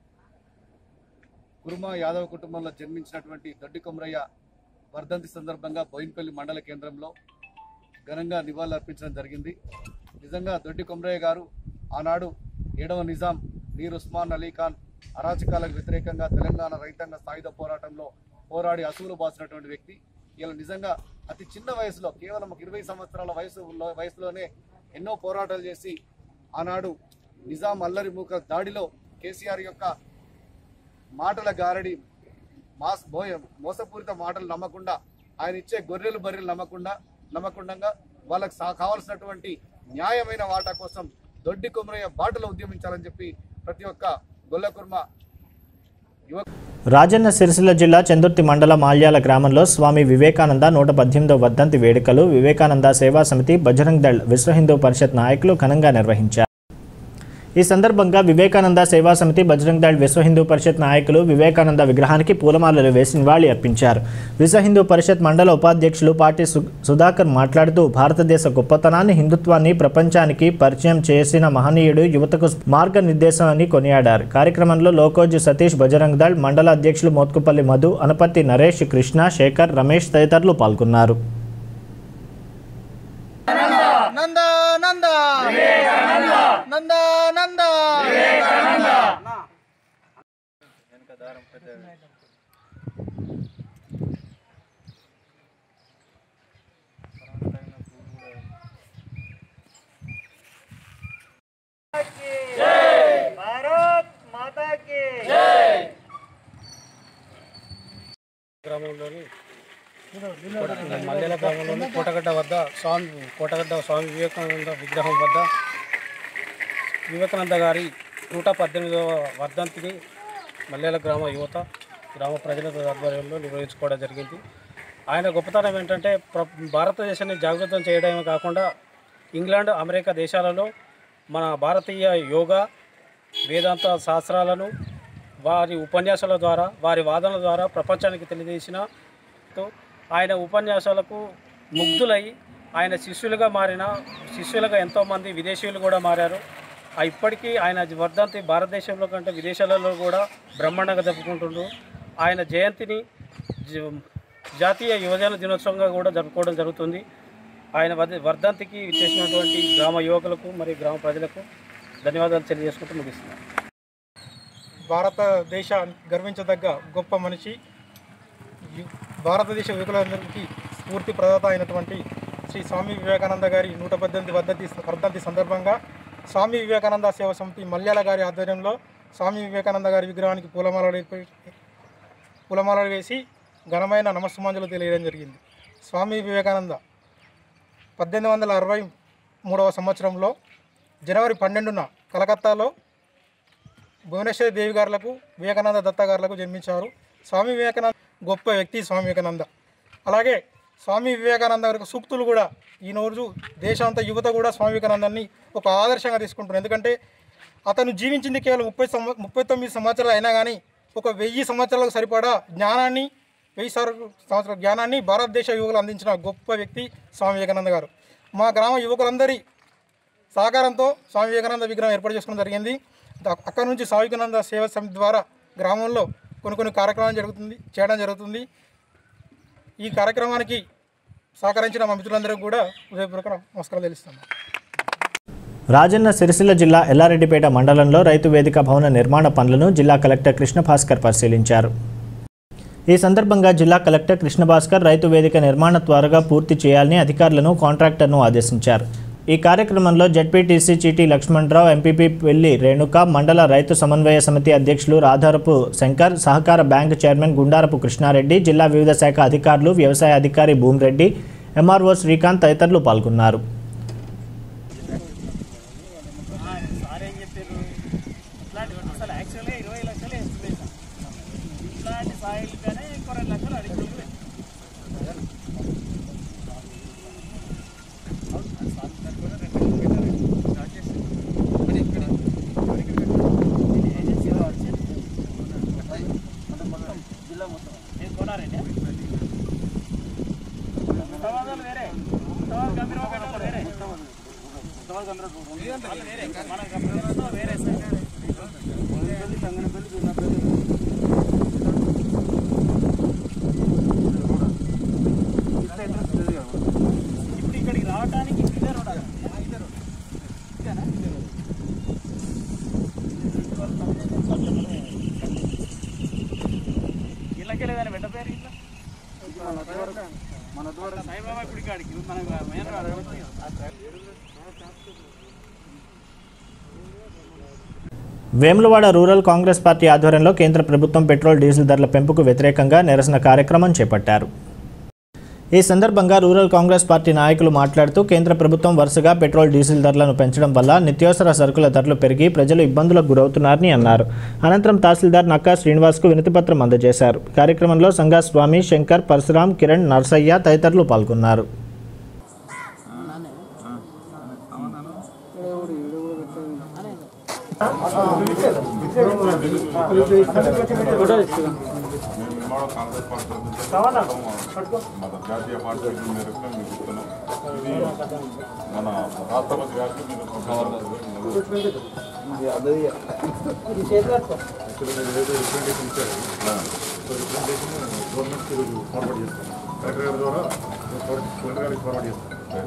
కుర్మా యాదవ్ కుటుంబంలో జన్మించినటువంటి దొడ్డి కొమరయ్య వర్ధంతి సందర్భంగా బోయిన్పల్లి మండల కేంద్రంలో ఘనంగా నివాళులు అర్పించడం జరిగింది నిజంగా దొడ్డి కొమరయ్య గారు ఆనాడు ఏడవ నిజాం మీర్ ఉస్మాన్ అలీ ఖాన్ అరాచకాలకు వ్యతిరేకంగా తెలంగాణ రైతాంగ సాయుధ పోరాటంలో పోరాడి అసూలు బాసినటువంటి వ్యక్తి ఇలా నిజంగా అతి చిన్న వయసులో కేవలం ఒక ఇరవై సంవత్సరాల వయసు వయసులోనే ఎన్నో పోరాటాలు చేసి ఆనాడు నిజాం అల్లరి మూక దాడిలో కేసీఆర్ యొక్క మాటల గారడి మాస్ మోయ మోసపూరిత మాటలు నమ్మకుండా ఆయన ఇచ్చే గొర్రెలు బర్రెలు నమ్మకుండా నమ్మకుండా వాళ్ళకి సా- కావాల్సినటువంటి న్యాయమైన వాటా కోసం దొడ్డి కొమరయ్య బాటలో ఉద్యమించాలని చెప్పి ప్రతి ఒక్క గొల్ల కుర్మ యువక రాజన్న సిరిసిల్ల జిల్లా చందుర్తి మండల మాల్యాల గ్రామంలో స్వామి వివేకానంద నూట పద్దెనిమిదవ వర్ధంతి వేడుకలు వివేకానంద సేవా సమితి బజరంగ్ దళ్ విశ్వ హిందూ పరిషత్ నాయకులు ఘనంగా నిర్వహించారు ఈ సందర్భంగా వివేకానంద సేవా సమితి బజరంగ్ దళ్ విశ్వ హిందూ పరిషత్ నాయకులు వివేకానంద విగ్రహానికి పూలమాలలు వేసి నివాళి అర్పించారు విశ్వ హిందూ పరిషత్ మండల ఉపాధ్యక్షులు పాటి సు- సుధాకర్ మాట్లాడుతూ భారతదేశ గొప్పతనాన్ని హిందుత్వాన్ని ప్రపంచానికి పరిచయం చేసిన మహనీయుడు యువతకు మార్గనిర్దేశం అని కొనియాడారు కార్యక్రమంలో లోకోజు సతీష్ బజరంగ్ దళ్ మండల అధ్యక్షులు మోత్కుపల్లి మధు అనపత్తి నరేష్ కృష్ణ శేఖర్ రమేష్ తదితరులు పాల్గొన్నారు నంద నంద నంద నంద భారత్ మాతా కి గ్రామంలోని మల్లెల గ్రామంలోని కోటగడ్డ వద్ద స్వామి కోటగడ్డ స్వామి వివేకానంద విగ్రహం వద్ద వివేకానంద గారి నూట పద్దెనిమిదవ వర్ధంతిని మల్లెల గ్రామ యువత గ్రామ ప్రజల ఆధ్వర్యంలో నిర్వహించుకోవడం జరిగింది ఆయన గొప్పతనం ఏంటంటే ప్ర భారతదేశాన్ని జాగృతం చేయడమే కాకుండా ఇంగ్లాండ్ అమెరికా దేశాలలో మన భారతీయ యోగా వేదాంత శాస్త్రాలను వారి ఉపన్యాసాల ద్వారా వారి వాదనల ద్వారా ప్రపంచానికి తెలియజేసిన తో ఆయన ఉపన్యాసాలకు ముగ్ధులై ఆయన శిష్యులుగా మారిన శిష్యులుగా ఎంతోమంది విదేశీయులు కూడా మారారు ఆ ఇప్పటికీ ఆయన వర్ధంతి భారతదేశంలో కంటే విదేశాలలో కూడా బ్రహ్మాండంగా జరుపుకుంటుండ్రు ఆయన జయంతిని జ- జాతీయ యువజన దినోత్సవంగా కూడా జరుపుకోవడం జరుగుతుంది ఆయన వర్ధ- వర్ధంతికి చేసినటువంటి గ్రామ యువకులకు మరియు గ్రామ ప్రజలకు ధన్యవాదాలు తెలియజేసుకుంటూ ముగిస్తున్నాను భారతదేశ గర్వించదగ్గ గొప్ప మనిషి యు- భారతదేశ యువకులందరికీ స్ఫూర్తి ప్రదాత అయినటువంటి శ్రీ స్వామి వివేకానంద గారి నూట పద్దెనిమిది వర్ధంతి వర్ధంతి సందర్భంగా స్వామి వివేకానంద సేవ సమితి మల్యాల గారి ఆధ్వర్యంలో స్వామి వివేకానంద గారి విగ్రహానికి పూలమాలలు ఏర్ప- పూలమాలలు వేసి ఘనమైన నమస్సుమాంజలు తెలియడం జరిగింది స్వామి వివేకానంద పద్దెనిమిది వందల అరవై మూడవ సంవత్సరంలో జనవరి పన్నెండున కలకత్తాలో భువనేశ్వరి దేవి గారులకు వివేకానంద దత్త గారులకు జన్మించారు స్వామి వివేకానంద గొప్ప వ్యక్తి స్వామి వివేకానంద అలాగే స్వామి వివేకానంద గారి సూక్తులు కూడా ఈ రోజు దేశాంత యువత కూడా స్వామి వివేకానందాన్ని ఒక ఆదర్శంగా తీసుకుంటున్నారు ఎందుకంటే అతను జీవించింది కేవలం ముప్పై సంవ ముప్పై తొమ్మిది సంవత్సరాలు అయినా కానీ ఒక వెయ్యి సంవత్సరాలకు సరిపడా జ్ఞానాన్ని వెయ్యి సార్ సంవత్సరాల జ్ఞానాన్ని భారతదేశ యువకులు అందించిన గొప్ప వ్యక్తి స్వామి వివేకానంద గారు మా గ్రామ యువకులందరి సహకారంతో స్వామి వివేకానంద విగ్రహం ఏర్పాటు చేసుకోవడం జరిగింది ద- అక్కడ నుంచి స్వామి వివేకానంద సేవా సమితి ద్వారా గ్రామంలో కొన్ని కొన్ని కార్యక్రమాలు జరుగుతుంది చేయడం జరుగుతుంది ఈ కార్యక్రమానికి సహకరించిన మా మిత్రులందరికీ కూడా హృదయపూర్వక నమస్కారం తెలుస్తున్నాను రాజన్న సిరిసిల్ల జిల్లా ఎల్లారెడ్డిపేట మండలంలో రైతు వేదిక భవన నిర్మాణ పనులను జిల్లా కలెక్టర్ కృష్ణభాస్కర్ పరిశీలించారు ఈ సందర్భంగా జిల్లా కలెక్టర్ కృష్ణభాస్కర్ రైతు వేదిక నిర్మాణ త్వరగా పూర్తి చేయాలని అధికారులను కాంట్రాక్టర్ను ఆదేశించారు ఈ కార్యక్రమంలో జడ్పీటీసీ చీటీ లక్ష్మణరావు ఎంపీపీ పెళ్లి రేణుక మండల రైతు సమన్వయ సమితి అధ్యక్షులు రాధారపు శంకర్ సహకార బ్యాంకు చైర్మన్ గుండారపు కృష్ణారెడ్డి జిల్లా వివిధ శాఖ అధికారులు వ్యవసాయ అధికారి భూమిరెడ్డి ఎంఆర్ఓ శ్రీకాంత్ తదితరులు పాల్గొన్నారు వేములవాడ రూరల్ కాంగ్రెస్ పార్టీ ఆధ్వర్యంలో కేంద్ర ప్రభుత్వం పెట్రోల్ డీజిల్ ధరల పెంపుకు వ్యతిరేకంగా నిరసన కార్యక్రమం చేపట్టారు ఈ సందర్భంగా రూరల్ కాంగ్రెస్ పార్టీ నాయకులు మాట్లాడుతూ కేంద్ర ప్రభుత్వం వరుసగా పెట్రోల్ డీజిల్ ధరలను పెంచడం వల్ల నిత్యావసర సరుకుల ధరలు పెరిగి ప్రజలు ఇబ్బందులకు గురవుతున్నారని అన్నారు అనంతరం తహసీల్దార్ నక్కా శ్రీనివాస్కు వినతిపత్రం అందజేశారు కార్యక్రమంలో సంగా స్వామి శంకర్ పరశురాం కిరణ్ నర్సయ్య తదితరులు పాల్గొన్నారు మన జాతీయ పార్టీ మేరకు మేము ఇస్తున్నాం ఇది మన రాష్ట్రపతి గారికి మీరు రిప్రజెంటేషన్ ఇచ్చారు సో రిప్రజెంటేషన్ గవర్నమెంట్ ఈరోజు ఫార్వర్డ్ చేస్తాం కలెక్టర్ గారి ద్వారా కలెక్టర్ గారికి ఫార్వర్డ్ చేస్తాం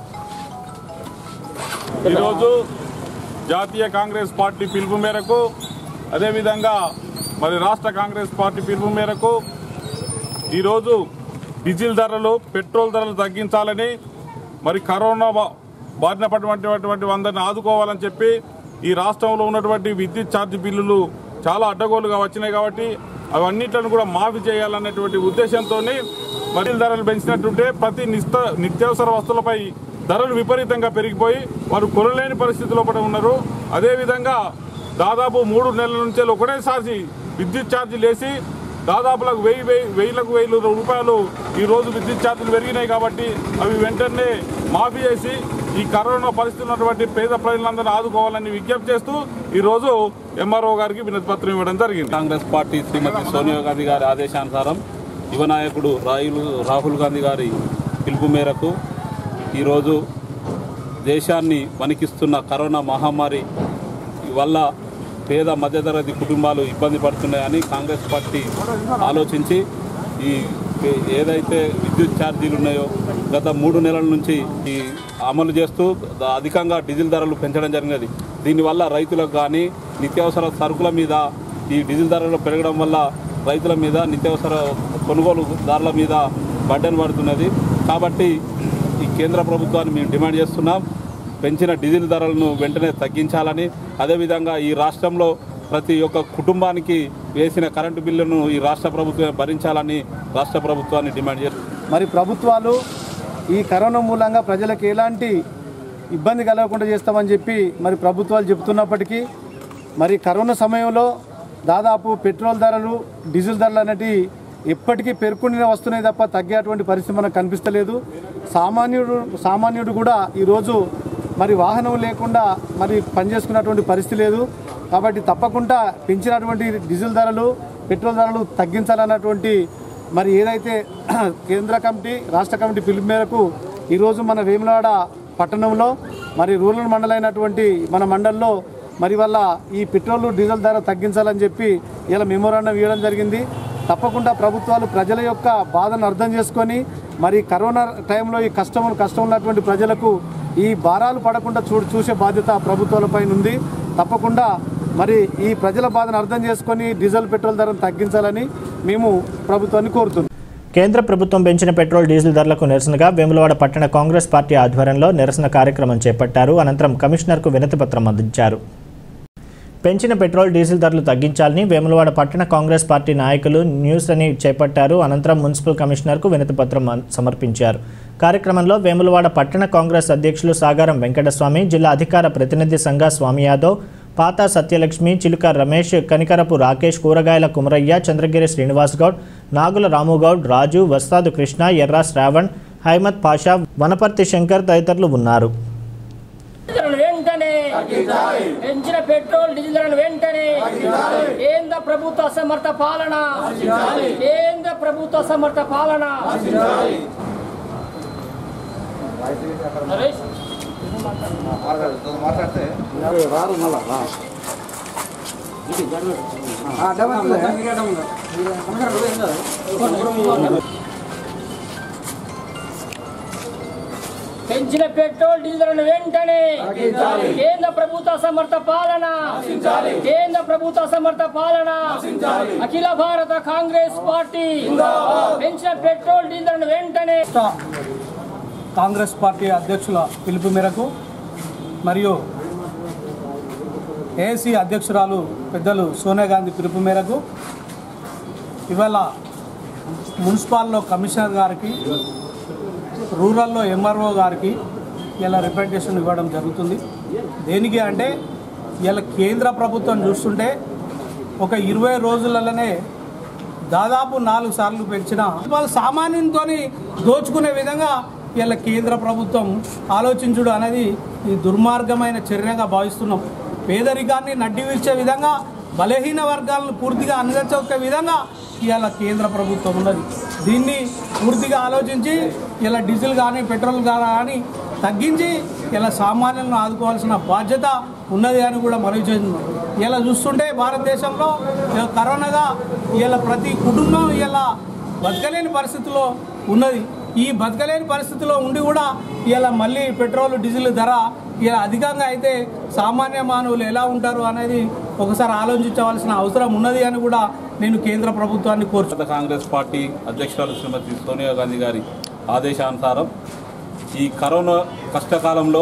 ఈరోజు జాతీయ కాంగ్రెస్ పార్టీ పిలుపు మేరకు అదేవిధంగా మరి రాష్ట్ర కాంగ్రెస్ పార్టీ పిలుపు మేరకు ఈరోజు డీజిల్ ధరలు పెట్రోల్ ధరలు తగ్గించాలని మరి కరోనా బా- బారిన పడినటువంటి అందరిని ఆదుకోవాలని చెప్పి ఈ రాష్ట్రంలో ఉన్నటువంటి విద్యుత్ ఛార్జ్ బిల్లులు చాలా అడ్డగోలుగా వచ్చినాయి కాబట్టి అవన్నిట్లను కూడా మాఫీ చేయాలనేటువంటి ఉద్దేశంతో మరి ధరలు పెంచినట్టుంటే ప్రతి నిస్త నిత్యావసర వస్తువులపై ధరలు విపరీతంగా పెరిగిపోయి వారు కొనలేని పరిస్థితిలో పడి ఉన్నారు అదేవిధంగా దాదాపు మూడు నెలల నుంచి ఒకటేసారి విద్యుత్ ఛార్జీలు వేసి దాదాపులకు వెయ్యి వెయ్యి వెయ్యిలకు వెయ్యి రూపాయలు ఈ రోజు విద్యుత్ ఛార్జీలు పెరిగినాయి కాబట్టి అవి వెంటనే మాఫీ చేసి ఈ కరోనా పరిస్థితి ఉన్నటువంటి పేద ప్రజలందరినీ ఆదుకోవాలని విజ్ఞప్తి చేస్తూ ఈ రోజు ఎంఆర్ఓ గారికి వినతి పత్రం ఇవ్వడం జరిగింది కాంగ్రెస్ పార్టీ శ్రీమతి సోనియా గాంధీ గారి ఆదేశానుసారం యువ నాయకుడు రాయులు రాహుల్ గాంధీ గారి పిలుపు మేరకు ఈరోజు దేశాన్ని వణికిస్తున్న కరోనా మహమ్మారి వల్ల పేద మధ్యతరగతి కుటుంబాలు ఇబ్బంది పడుతున్నాయని కాంగ్రెస్ పార్టీ ఆలోచించి ఈ ఏ- ఏదైతే విద్యుత్ ఛార్జీలు ఉన్నాయో గత మూడు నెలల నుంచి ఈ అమలు చేస్తూ ద- అధికంగా డీజిల్ ధరలు పెంచడం జరిగినది దీనివల్ల రైతులకు కానీ నిత్యావసర సరుకుల మీద ఈ డీజిల్ ధరలు పెరగడం వల్ల రైతుల మీద నిత్యావసర కొనుగోలుదారుల మీద బడ్డను పడుతున్నది కాబట్టి ఈ కేంద్ర ప్రభుత్వాన్ని మేము డిమాండ్ చేస్తున్నాం పెంచిన డీజిల్ ధరలను వెంటనే తగ్గించాలని అదేవిధంగా ఈ రాష్ట్రంలో ప్రతి ఒక్క కుటుంబానికి వేసిన కరెంటు బిల్లును ఈ రాష్ట్ర ప్రభుత్వం భరించాలని రాష్ట్ర ప్రభుత్వాన్ని డిమాండ్ చేస్తుంది మరి ప్రభుత్వాలు ఈ కరోనా మూలంగా ప్రజలకు ఎలాంటి ఇబ్బంది కలగకుండా చేస్తామని చెప్పి మరి ప్రభుత్వాలు చెబుతున్నప్పటికీ మరి కరోనా సమయంలో దాదాపు పెట్రోల్ ధరలు డీజిల్ ధరలు అనేటివి ఎప్పటికీ పెరుగుకునే వస్తున్నాయి తప్ప తగ్గేటువంటి పరిస్థితి మనకు కనిపిస్తలేదు సామాన్యుడు సామాన్యుడు కూడా ఈరోజు మరి వాహనం లేకుండా మరి పనిచేసుకున్నటువంటి పరిస్థితి లేదు కాబట్టి తప్పకుండా పెంచినటువంటి డీజిల్ ధరలు పెట్రోల్ ధరలు తగ్గించాలన్నటువంటి మరి ఏదైతే కేంద్ర కమిటీ రాష్ట్ర కమిటీ పిలుపు మేరకు ఈరోజు మన వేములవాడ పట్టణంలో మరి రూరల్ మండలైనటువంటి మన మండల్లో మరి వల్ల ఈ పెట్రోల్ డీజిల్ ధర తగ్గించాలని చెప్పి ఇలా మెమోరాండం ఇవ్వడం జరిగింది తప్పకుండా ప్రభుత్వాలు ప్రజల యొక్క బాధను అర్థం చేసుకొని మరి కరోనా టైంలో ఈ కష్టం కష్టం ఉన్నటువంటి ప్రజలకు ఈ భారాలు పడకుండా చూ చూసే బాధ్యత ప్రభుత్వాలపైన ఉంది తప్పకుండా మరి ఈ ప్రజల బాధను అర్థం చేసుకొని డీజిల్ పెట్రోల్ ధరను తగ్గించాలని మేము ప్రభుత్వాన్ని కోరుతున్నాం కేంద్ర ప్రభుత్వం పెంచిన పెట్రోల్ డీజిల్ ధరలకు నిరసనగా వేములవాడ పట్టణ కాంగ్రెస్ పార్టీ ఆధ్వర్యంలో నిరసన కార్యక్రమం చేపట్టారు అనంతరం కమిషనర్కు వినతిపత్రం అందించారు పెంచిన పెట్రోల్ డీజిల్ ధరలు తగ్గించాలని వేములవాడ పట్టణ కాంగ్రెస్ పార్టీ నాయకులు న్యూస్ అని చేపట్టారు అనంతరం మున్సిపల్ కమిషనర్కు వినతిపత్రం అన్- సమర్పించారు కార్యక్రమంలో వేములవాడ పట్టణ కాంగ్రెస్ అధ్యక్షులు సాగారం వెంకటస్వామి జిల్లా అధికార ప్రతినిధి సంఘ స్వామి యాదవ్ పాత సత్యలక్ష్మి చిలుక రమేష్ కనికరపు రాకేష్ కూరగాయల కుమరయ్య చంద్రగిరి శ్రీనివాస్ గౌడ్ నాగుల రాముగౌడ్ రాజు వస్తాదు కృష్ణ ఎర్రా శ్రావణ్ హైమద్ పాషా వనపర్తి శంకర్ తదితరులు ఉన్నారు ధరలు వెంటనే పెంచిన పెట్రోల్ డీజిల్ ధరలు వెంటనే కేంద్ర ప్రభుత్వ అసమర్థ పాలన కేంద్ర ప్రభుత్వ అసమర్థ పాలన నరేష్ మాట్లాడితే రారు మళ్ళా పెంచిన పెట్రోల్ డీజిల్ ధరలు వెంటనే కేంద్ర ప్రభుత్వ సమర్థ పాలన కేంద్ర ప్రభుత్వ సమర్థ పాలన అఖిల భారత కాంగ్రెస్ పార్టీ పెంచిన పెట్రోల్ డీజిల్ ధరలు వెంటనే కాంగ్రెస్ పార్టీ అధ్యక్షుల పిలుపు మేరకు మరియు ఏసీ అధ్యక్షురాలు పెద్దలు సోనియా గాంధీ పిలుపు మేరకు ఇవాళ మున్సిపాల్లో కమిషనర్ గారికి రూరల్లో ఎంఆర్ఓ గారికి ఇలా రిప్రజెంటేషన్ ఇవ్వడం జరుగుతుంది దేనికి అంటే ఇలా కేంద్ర ప్రభుత్వం చూస్తుంటే ఒక ఇరవై రోజులలోనే దాదాపు నాలుగు సార్లు పెంచిన వాళ్ళు సామాన్యునితో దోచుకునే విధంగా ఇలా కేంద్ర ప్రభుత్వం ఆలోచించుడు అనేది ఈ దుర్మార్గమైన చర్యగా భావిస్తున్నాం పేదరికాన్ని నడ్డి విరిచే విధంగా బలహీన వర్గాలను పూర్తిగా అణగచొక్కే విధంగా ఇవాళ కేంద్ర ప్రభుత్వం ఉన్నది దీన్ని పూర్తిగా ఆలోచించి ఇలా డీజిల్ కానీ పెట్రోల్ కానీ తగ్గించి ఇలా సామాన్యులను ఆదుకోవాల్సిన బాధ్యత ఉన్నది అని కూడా మనవి చేస్తున్నాం ఇలా చూస్తుంటే భారతదేశంలో ఇలా కరోనాగా ఇలా ప్రతి కుటుంబం ఇలా బతకలేని పరిస్థితిలో ఉన్నది ఈ బతకలేని పరిస్థితిలో ఉండి కూడా ఇలా మళ్ళీ పెట్రోల్ డీజిల్ ధర ఇలా అధికంగా అయితే సామాన్య మానవులు ఎలా ఉంటారు అనేది ఒకసారి ఆలోచించవలసిన అవసరం ఉన్నది అని కూడా నేను కేంద్ర ప్రభుత్వాన్ని కోరుచు భారత కాంగ్రెస్ పార్టీ అధ్యక్షురాలు శ్రీమతి సోనియా గాంధీ గారి ఆదేశానుసారం ఈ కరోనా కష్టకాలంలో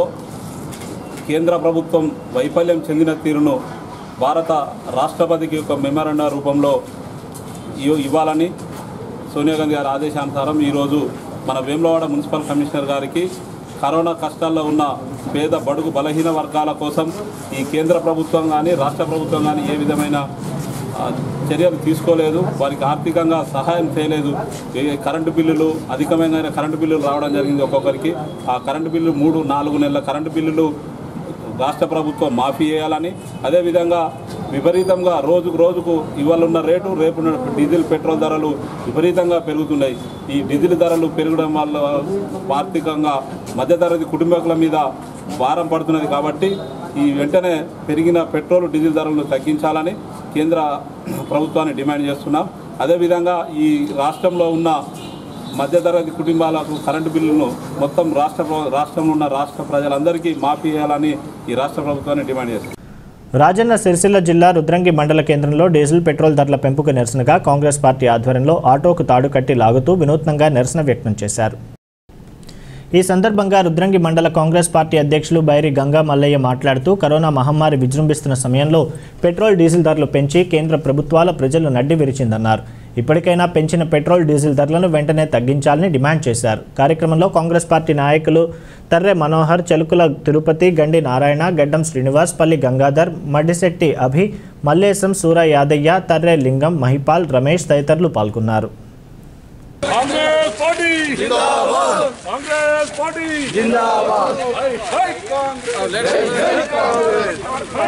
కేంద్ర ప్రభుత్వం వైఫల్యం చెందిన తీరును భారత రాష్ట్రపతికి ఒక మెమరాండా రూపంలో ఇవ్- ఇవ్వాలని సోనియా గాంధీ గారి ఆదేశానుసారం ఈరోజు మన వేములవాడ మున్సిపల్ కమిషనర్ గారికి కరోనా కష్టాల్లో ఉన్న పేద బడుగు బలహీన వర్గాల కోసం ఈ కేంద్ర ప్రభుత్వం కానీ రాష్ట్ర ప్రభుత్వం కానీ ఏ విధమైన ఆ, చర్యలు తీసుకోలేదు వారికి ఆర్థికంగా సహాయం చేయలేదు ఈ కరెంటు బిల్లులు అధికమైన కరెంటు బిల్లులు రావడం జరిగింది ఒక్కొక్కరికి ఆ కరెంటు బిల్లు మూడు నాలుగు నెలల కరెంటు బిల్లులు రాష్ట్ర ప్రభుత్వం మాఫీ చేయాలని అదేవిధంగా విపరీతంగా రోజుకు రోజుకు ఇవాళ ఉన్న రేటు రేపు ఉన్న డీజిల్ పెట్రోల్ ధరలు విపరీతంగా పెరుగుతున్నాయి ఈ డీజిల్ ధరలు పెరగడం వల్ల ఆర్థికంగా మధ్యతరగతి కుటుంబీకుల మీద భారం పడుతున్నది కాబట్టి ఈ వెంటనే పెరిగిన పెట్రోల్ డీజిల్ ధరలను తగ్గించాలని కేంద్ర ప్రభుత్వాన్ని డిమాండ్ చేస్తున్నాం అదేవిధంగా ఈ రాష్ట్రంలో ఉన్న మధ్యతరగతి కుటుంబాలకు కరెంటు బిల్లును మొత్తం రాష్ట్ర ప్ర- రాష్ట్రంలో ఉన్న రాష్ట్ర ప్రజలందరికీ మాఫీ చేయాలని ఈ రాష్ట్ర ప్రభుత్వాన్ని డిమాండ్ చేస్తున్నాం రాజన్న సిరిసిల్ల జిల్లా రుద్రంగి మండల కేంద్రంలో డీజిల్ పెట్రోల్ ధరల పెంపుకు నిరసనగా కాంగ్రెస్ పార్టీ ఆధ్వర్యంలో ఆటోకు తాడు కట్టి లాగుతూ వినూత్నంగా నిరసన వ్యక్తం చేశారు ఈ సందర్భంగా రుద్రంగి మండల కాంగ్రెస్ పార్టీ అధ్యక్షులు బైరి గంగా మల్లయ్య మాట్లాడుతూ కరోనా మహమ్మారి విజృంభిస్తున్న సమయంలో పెట్రోల్ డీజిల్ ధరలు పెంచి కేంద్ర ప్రభుత్వాల ప్రజలు నడ్డి విరిచిందన్నారు ఇప్పటికైనా పెంచిన పెట్రోల్ డీజిల్ ధరలను వెంటనే తగ్గించాలని డిమాండ్ చేశారు కార్యక్రమంలో కాంగ్రెస్ పార్టీ నాయకులు తర్రె మనోహర్ చెలుకుల తిరుపతి గండి నారాయణ గడ్డం శ్రీనివాస్ పల్లి గంగాధర్ మడ్డిశెట్టి అభి మల్లేశం సూర యాదయ్య తర్రె లింగం మహిపాల్ రమేష్ తదితరులు పాల్గొన్నారు కాంగ్రెస్ పార్టీ జిందాబాద్ కాంగ్రెస్ పార్టీ జిందాబాద్ హై హై కాంగ్రెస్ హై కాంగ్రెస్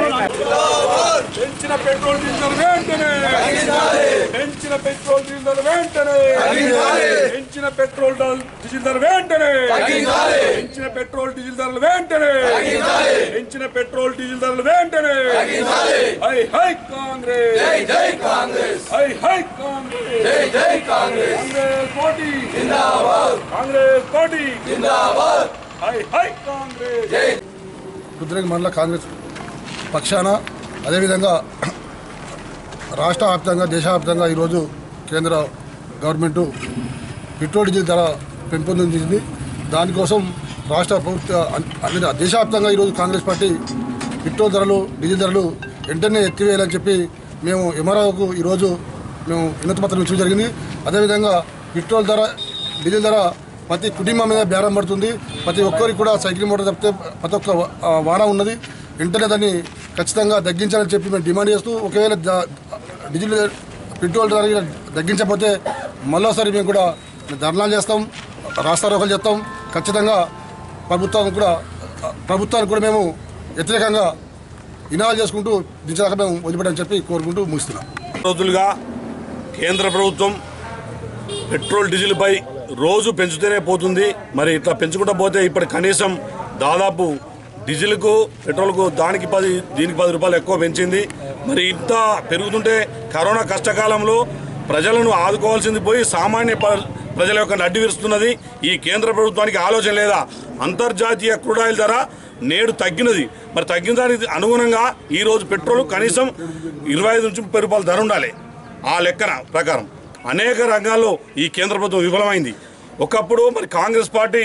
పెంచిన పెట్రోల్ డీజిల్ వెంటనే పెంచిన పెట్రోల్ డీజిల్ వెంటనే పెంచిన పెట్రోల్ డీజిల్ ధర వెంటనే పెంచిన పెట్రోల్ డీజిల్ ధరలు వెంటనే పెంచిన పెట్రోల్ డీజిల్ ధరలు వెంటనే హై హై కాంగ్రెస్ జై జై కాంగ్రెస్ హై హై కాంగ్రెస్ జై జై కాంగ్రెస్ కాంగ్రెస్ పార్టీ జిందాబాద్ కాంగ్రెస్ పార్టీ జిందాబాద్ హై హై కాంగ్రెస్ జై రుద్రంగి మండల కాంగ్రెస్ పక్షాన అదేవిధంగా రాష్ట్ర వ్యాప్తంగా దేశవ్యాప్తంగా ఈరోజు కేంద్ర గవర్నమెంటు పెట్రోల్ డీజిల్ ధర పెంపొందించింది దానికోసం రాష్ట్ర ప్రభుత్వ అన్ని దేశవ్యాప్తంగా ఈరోజు కాంగ్రెస్ పార్టీ పెట్రోల్ ధరలు డీజిల్ ధరలు వెంటనే ఎత్తివేయాలని చెప్పి మేము ఎంఆర్ఓకు ఈరోజు మేము వినతి పత్రం ఇచ్చడం జరిగింది అదేవిధంగా పెట్రోల్ ధర డీజిల్ ధర ప్రతి కుటుంబం మీద బేరం పడుతుంది ప్రతి ఒక్కరికి కూడా సైకిల్ మోటార్ తప్పితే ప్రతి ఒక్క ఆ, వాహనం ఉన్నది వెంటనే దాన్ని ఖచ్చితంగా తగ్గించాలని చెప్పి మేము డిమాండ్ చేస్తూ ఒకవేళ ద- డీజిల్ పెట్రోల్ ధర గిన తగ్గించకపోతే మళ్ళోసారి మేము కూడా ధర్నాలు చేస్తాం రాస్తారోకలు చేస్తాం ఖచ్చితంగా ప్రభుత్వానికి కూడా ప్రభుత్వానికి కూడా మేము వ్యతిరేకంగా ఇనాలు చేసుకుంటూ దించదాకా మేము వదిలిపెట్టని చెప్పి కోరుకుంటూ ముగిస్తున్నాం రోజులుగా కేంద్ర ప్రభుత్వం పెట్రోల్ డీజిల్పై రోజు పెంచుతూనే పోతుంది మరి ఇట్లా పెంచుకుంటూ పోతే ఇప్పుడు కనీసం దాదాపు డీజిల్కు పెట్రోల్కు దానికి పది దీనికి పది రూపాయలు ఎక్కువ పెంచింది మరి ఇంత పెరుగుతుంటే కరోనా కష్టకాలంలో ప్రజలను ఆదుకోవాల్సింది పోయి సామాన్య ప- ప్రజల యొక్క నడ్డి విరుస్తున్నది ఈ కేంద్ర ప్రభుత్వానికి ఆలోచన లేదా అంతర్జాతీయ క్రూడాయిల్ ధర నేడు తగ్గినది మరి తగ్గిన దానికి అనుగుణంగా ఈరోజు పెట్రోల్ కనీసం ఇరవై ఐదు నుంచి ముప్పై రూపాయల ధర ఉండాలి ఆ లెక్కన ప్రకారం అనేక రంగాల్లో ఈ కేంద్ర ప్రభుత్వం విఫలమైంది ఒకప్పుడు మరి కాంగ్రెస్ పార్టీ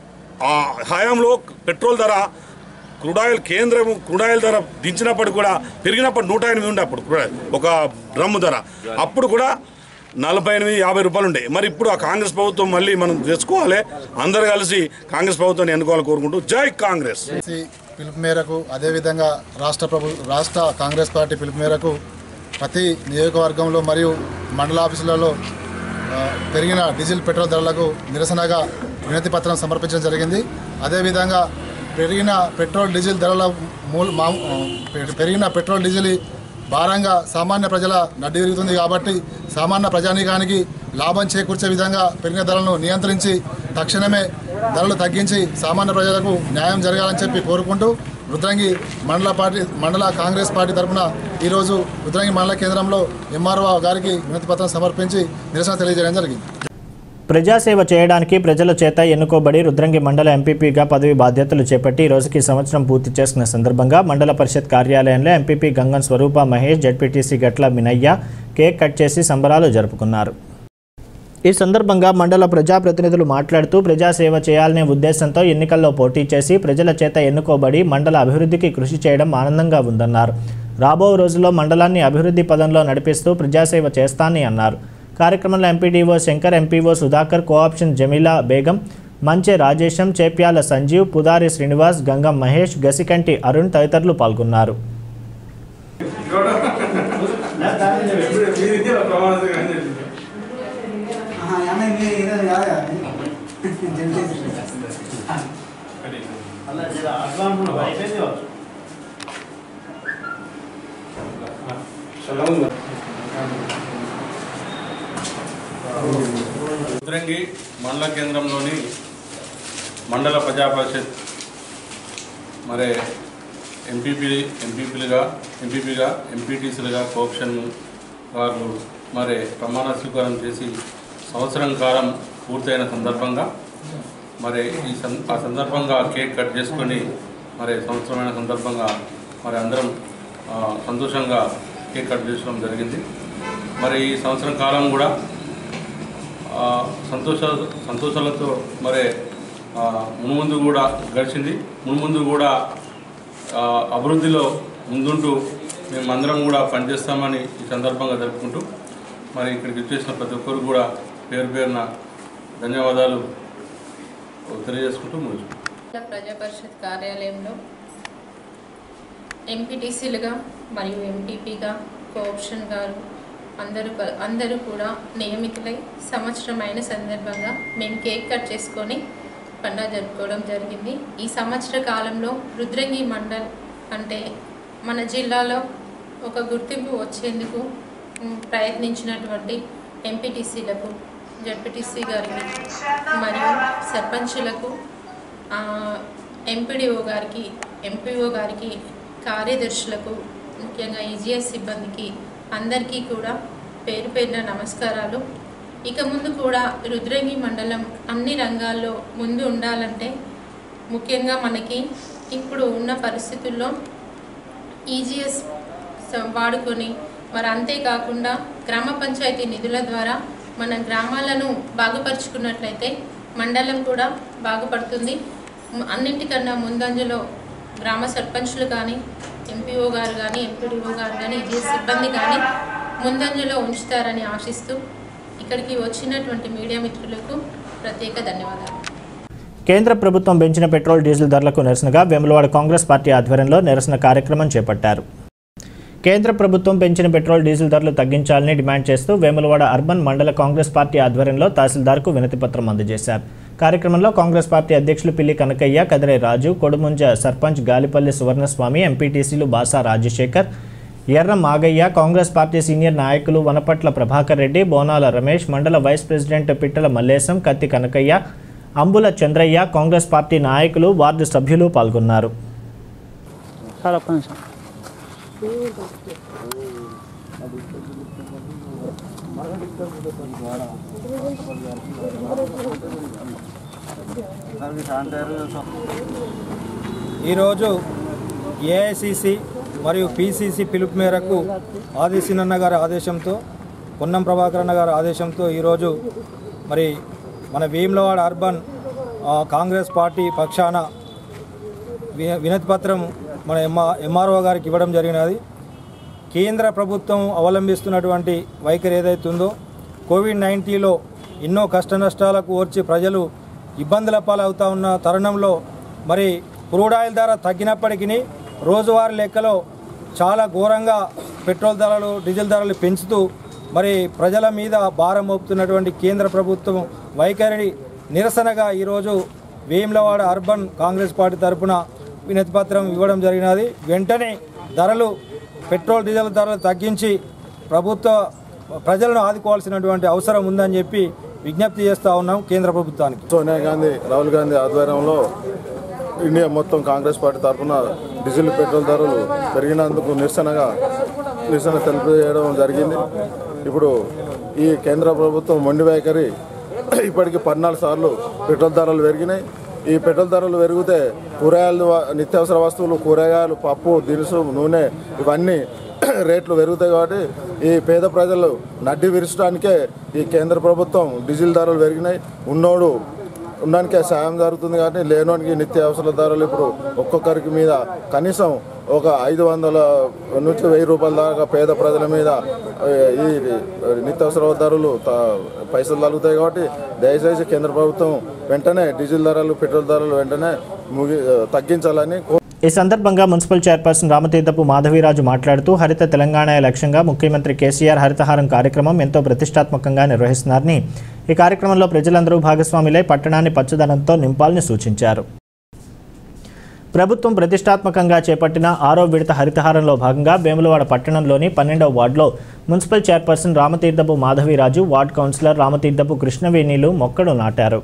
ఆ హయాంలో పెట్రోల్ ధర క్రూడాయిల్ కేంద్రం క్రూడాయిల్ ధర దించినప్పుడు కూడా పెరిగినప్పుడు నూట ఎనిమిది ఉండే అప్పుడు క్రూడాయిల్ ఒక డ్రమ్ము ధర అప్పుడు కూడా నలభై ఎనిమిది యాభై రూపాయలు ఉండే మరి ఇప్పుడు ఆ కాంగ్రెస్ ప్రభుత్వం మళ్ళీ మనం తెచ్చుకోవాలి అందరు కలిసి కాంగ్రెస్ ప్రభుత్వాన్ని ఎన్నుకోవాలని కోరుకుంటూ జై కాంగ్రెస్ పార్టీ పిలుపు మేరకు అదేవిధంగా రాష్ట్ర ప్రభు రాష్ట్ర కాంగ్రెస్ పార్టీ పిలుపు మేరకు ప్రతి నియోజకవర్గంలో మరియు మండల ఆఫీసులలో ఆ, పెరిగిన డీజిల్ పెట్రోల్ ధరలకు నిరసనగా వినతి పత్రం సమర్పించడం జరిగింది అదేవిధంగా పెరిగిన పెట్రోల్ డీజిల్ ధరల మూల మా పె- పెరిగిన పెట్రోల్ డీజిల్ భారంగా సామాన్య ప్రజల నడ్డి విరుగుతుంది కాబట్టి సామాన్య ప్రజానీకానికి లాభం చేకూర్చే విధంగా పెరిగిన ధరలను నియంత్రించి తక్షణమే ధరలు తగ్గించి సామాన్య ప్రజలకు న్యాయం జరగాలని చెప్పి కోరుకుంటూ రుద్రంగి మండల పార్టీ మండల కాంగ్రెస్ పార్టీ తరఫున ఈరోజు రుద్రంగి మండల కేంద్రంలో ఎంఆర్ఓ గారికి వినతి పత్రం సమర్పించి నిరసన తెలియజేయడం జరిగింది ప్రజాసేవ చేయడానికి ప్రజల చేత ఎన్నుకోబడి రుద్రంగి మండల ఎంపీపీగా పదవి బాధ్యతలు చేపట్టి ఈ రోజుకి సంవత్సరం పూర్తి చేసుకున్న సందర్భంగా మండల పరిషత్ కార్యాలయంలో MPP Gangan Swaroopa Mahesh ZPTC Gatla Minaiah cake cut చేసి సంబరాలు జరుపుకున్నారు ఈ సందర్భంగా మండల ప్రజాప్రతినిధులు మాట్లాడుతూ ప్రజాసేవ చేయాలనే ఉద్దేశంతో ఎన్నికల్లో పోటీ చేసి ప్రజల చేత ఎన్నుకోబడి మండల అభివృద్ధికి కృషి చేయడం ఆనందంగా ఉందన్నారు రాబో రోజుల్లో మండలాన్ని అభివృద్ధి పదంలో నడిపిస్తూ ప్రజాసేవ చేస్తానని అన్నారు కార్యక్రమంలో MPDO Shankar MPO Sudhakar cooption Jamila Begum Manche Rajesham Chepyala Sanjeev Pudari Srinivas Gangam Mahesh Gasikanti Arun తదితరులు పాల్గొన్నారు ఉద్రంగి మండల కేంద్రంలోని మండల ప్రజా పరిషత్ మరి ఎంపీపీ ఎంపీపీలుగా ఎంపీపీగా ఎంపీటీసీలుగా కోఆప్షన్ వారు మరి ప్రమాణ స్వీకారం చేసి సంవత్సరం కాలం పూర్తయిన సందర్భంగా మరి ఈ సం ఆ సందర్భంగా కేక్ కట్ చేసుకొని మరి సంవత్సరమైన సందర్భంగా మరి అందరం ఆ, సంతోషంగా కేక్ కట్ చేసుకోవడం జరిగింది మరి ఈ సంవత్సరం కాలం కూడా ఆ, సంతోష సంతోషాలతో మరి ఆ, మున్ముందు కూడా గడిచింది మున్ముందు కూడా ఆ, అభివృద్ధిలో ముందుంటూ మేమందరం కూడా పనిచేస్తామని ఈ సందర్భంగా జరుపుకుంటూ మరి ఇక్కడికి వచ్చేసిన ప్రతి ఒక్కరు కూడా పేరు పేరున ధన్యవాదాలు తెలియజేసుకుంటూ ముగించుకుంటాం జిల్లా ప్రజా పరిషత్ కార్యాలయంలో ఎంపీటీసీలుగా మరియు ఎంపీపీగా కోఆప్షన్ గారు అందరూ క- అందరూ కూడా నియమితులై సంవత్సరం అయిన సందర్భంగా మేము కేక్ కట్ చేసుకొని పండుగ జరుపుకోవడం జరిగింది ఈ సంవత్సర కాలంలో రుద్రంగి మండల్ అంటే మన జిల్లాలో ఒక గుర్తింపు వచ్చేందుకు మ్, ప్రయత్నించినటువంటి ఎంపీటీసీలకు జడ్పీటీసీ గారికి మరియు సర్పంచులకు ఎంపీడీఓ గారికి ఎంపీఓ గారికి కార్యదర్శులకు ముఖ్యంగా ఈజీఎస్ సిబ్బందికి అందరికీ కూడా పేరు పేరున నమస్కారాలు ఇక ముందు కూడా రుద్రంగి మండలం అన్ని రంగాల్లో ముందు ఉండాలంటే ముఖ్యంగా మనకి ఇప్పుడు ఉన్న పరిస్థితుల్లో ఈజీఎస్ వాడుకొని మరి అంతేకాకుండా గ్రామ పంచాయతీ నిధుల ద్వారా మన గ్రామాలను బాగుపరుచుకున్నట్లయితే మండలం కూడా బాగుపడుతుంది ము- అన్నింటికన్నా ముందంజలో గ్రామ సర్పంచ్లు కానీ ఎంపీఓ గారు కానీ ఎంపీడీఓ గారు కానీ ఈజీఎస్ సిబ్బంది కానీ ముందంజలో ఉంచుతారని ఆశిస్తూ ఇక్కడికి వచ్చినటువంటి మీడియా మిత్రులకు ప్రత్యేక ధన్యవాదాలు కేంద్ర ప్రభుత్వం పెంచిన పెట్రోల్ డీజిల్ ధరలకు నిరసనగా వేములవాడ కాంగ్రెస్ పార్టీ ఆధ్వర్యంలో నిరసన కార్యక్రమం చేపట్టారు కేంద్ర ప్రభుత్వం పెంచిన పెట్రోల్ డీజిల్ ధరలు తగ్గించాలని డిమాండ్ చేస్తూ వేములవాడ అర్బన్ మండల కాంగ్రెస్ పార్టీ ఆధ్వర్యంలో తహసీల్దార్కు వినతిపత్రం అందజేశారు కార్యక్రమంలో కాంగ్రెస్ పార్టీ అధ్యక్షులు పిల్లి కనకయ్య కదిరే రాజు కొడుముంజ సర్పంచ్ గాలిపల్లి సువర్ణస్వామి ఎంపీటీసీలు బాసా రాజశేఖర్ ఎర్ర మాగయ్య కాంగ్రెస్ పార్టీ సీనియర్ నాయకులు వనపట్ల ప్రభాకర్ రెడ్డి బోనాల రమేష్ మండల vice president Pittala Mallesham Katti Kanakaiah Ambula Chandraiah Congress party నాయకులు వార్డు సభ్యులు పాల్గొన్నారు ఈరోజు ఏఐసిసి మరియు పిసిసి పిలుపు మేరకు ఆదిశీనన్న గారి ఆదేశంతో పొన్నం ప్రభాకరన్న గారి ఆదేశంతో ఈరోజు మరి మన వేములవాడ అర్బన్ ఆ, కాంగ్రెస్ పార్టీ పక్షాన వి- వినతి పత్రం మన ఎంఆ ఎంఆర్ఓ గారికి ఇవ్వడం జరిగినది కేంద్ర ప్రభుత్వం అవలంబిస్తున్నటువంటి వైఖరి ఏదైతే ఉందో కోవిడ్ నైన్టీన్లో ఎన్నో కష్ట నష్టాలకు ఓర్చి ప్రజలు ఇబ్బందుల పాలవుతా ఉన్న తరుణంలో మరి క్రూడ్ ఆయిల్ ధర తగ్గినప్పటికీ రోజువారీ లెక్కలో చాలా ఘోరంగా పెట్రోల్ ధరలు డీజిల్ ధరలు పెంచుతూ మరి ప్రజల మీద భారం మోపుతున్నటువంటి కేంద్ర ప్రభుత్వం వైఖరి నిరసనగా ఈరోజు వేములవాడ అర్బన్ కాంగ్రెస్ పార్టీ తరఫున వినతి పత్రం ఇవ్వడం జరిగినది వెంటనే ధరలు పెట్రోల్ డీజిల్ ధరలు తగ్గించి ప్రభుత్వ ప్రజలను ఆదుకోవాల్సినటువంటి అవసరం ఉందని చెప్పి విజ్ఞప్తి చేస్తూ ఉన్నాం కేంద్ర ప్రభుత్వానికి సోనియా గాంధీ రాహుల్ గాంధీ ఆధ్వర్యంలో ఇండియా మొత్తం కాంగ్రెస్ పార్టీ తరఫున డీజిల్ పెట్రోల్ ధరలు పెరిగినందుకు నిరసనగా నిరసన తెలియజేయడం జరిగింది ఇప్పుడు ఈ కేంద్ర ప్రభుత్వం మొండి వైఖరి ఇప్పటికి పద్నాలుగు సార్లు పెట్రోల్ ధరలు పెరిగినాయి ఈ పెట్రోల్ ధరలు పెరిగితే కూరగాయలు నిత్యావసర వస్తువులు కూరగాయలు పప్పు దినుసు నూనె ఇవన్నీ రేట్లు పెరుగుతాయి కాబట్టి ఈ పేద ప్రజలు నడ్డి విరచడానికే ఈ కేంద్ర ప్రభుత్వం డీజిల్ ధరలు పెరిగినాయి ఉన్నోడు ఉండడానికే సాయం జరుగుతుంది కానీ లేనోనికి నిత్యావసర ధరలు ఇప్పుడు ఒక్కొక్కరికి మీద కనీసం ఒక ఐదు వందల నుంచి వెయ్యి రూపాయల దాకా పేద ప్రజల మీద ఆ, ఈ నిత్యావసర ధరలు త- పైసలు తగ్గుతాయి కాబట్టి దయచేసి కేంద్ర ప్రభుత్వం వెంటనే డీజిల్ ధరలు పెట్రోల్ ధరలు వెంటనే ముగి తగ్గించాలని కో- ఈ సందర్భంగా మున్సిపల్ చైర్పర్సన్ రామతీర్థపు మాధవీరాజు మాట్లాడుతూ హరిత తెలంగాణ లక్ష్యంగా ముఖ్యమంత్రి కేసీఆర్ హరితహారం కార్యక్రమం ఎంతో ప్రతిష్టాత్మకంగా నిర్వహిస్తున్నారని ఈ కార్యక్రమంలో ప్రజలందరూ భాగస్వాములై పట్టణాన్ని పచ్చదనంతో నింపాలని సూచించారు ప్రభుత్వం ప్రతిష్టాత్మకంగా చేపట్టిన ఆరో విడత హరితహారంలో భాగంగా వేములవాడ పట్టణంలోని పన్నెండవ వార్డులో municipal chairperson Ramatheerthapu Madhaviraju ward councillor Ramatheerthapu కృష్ణవేణిలు మొక్కలు నాటారు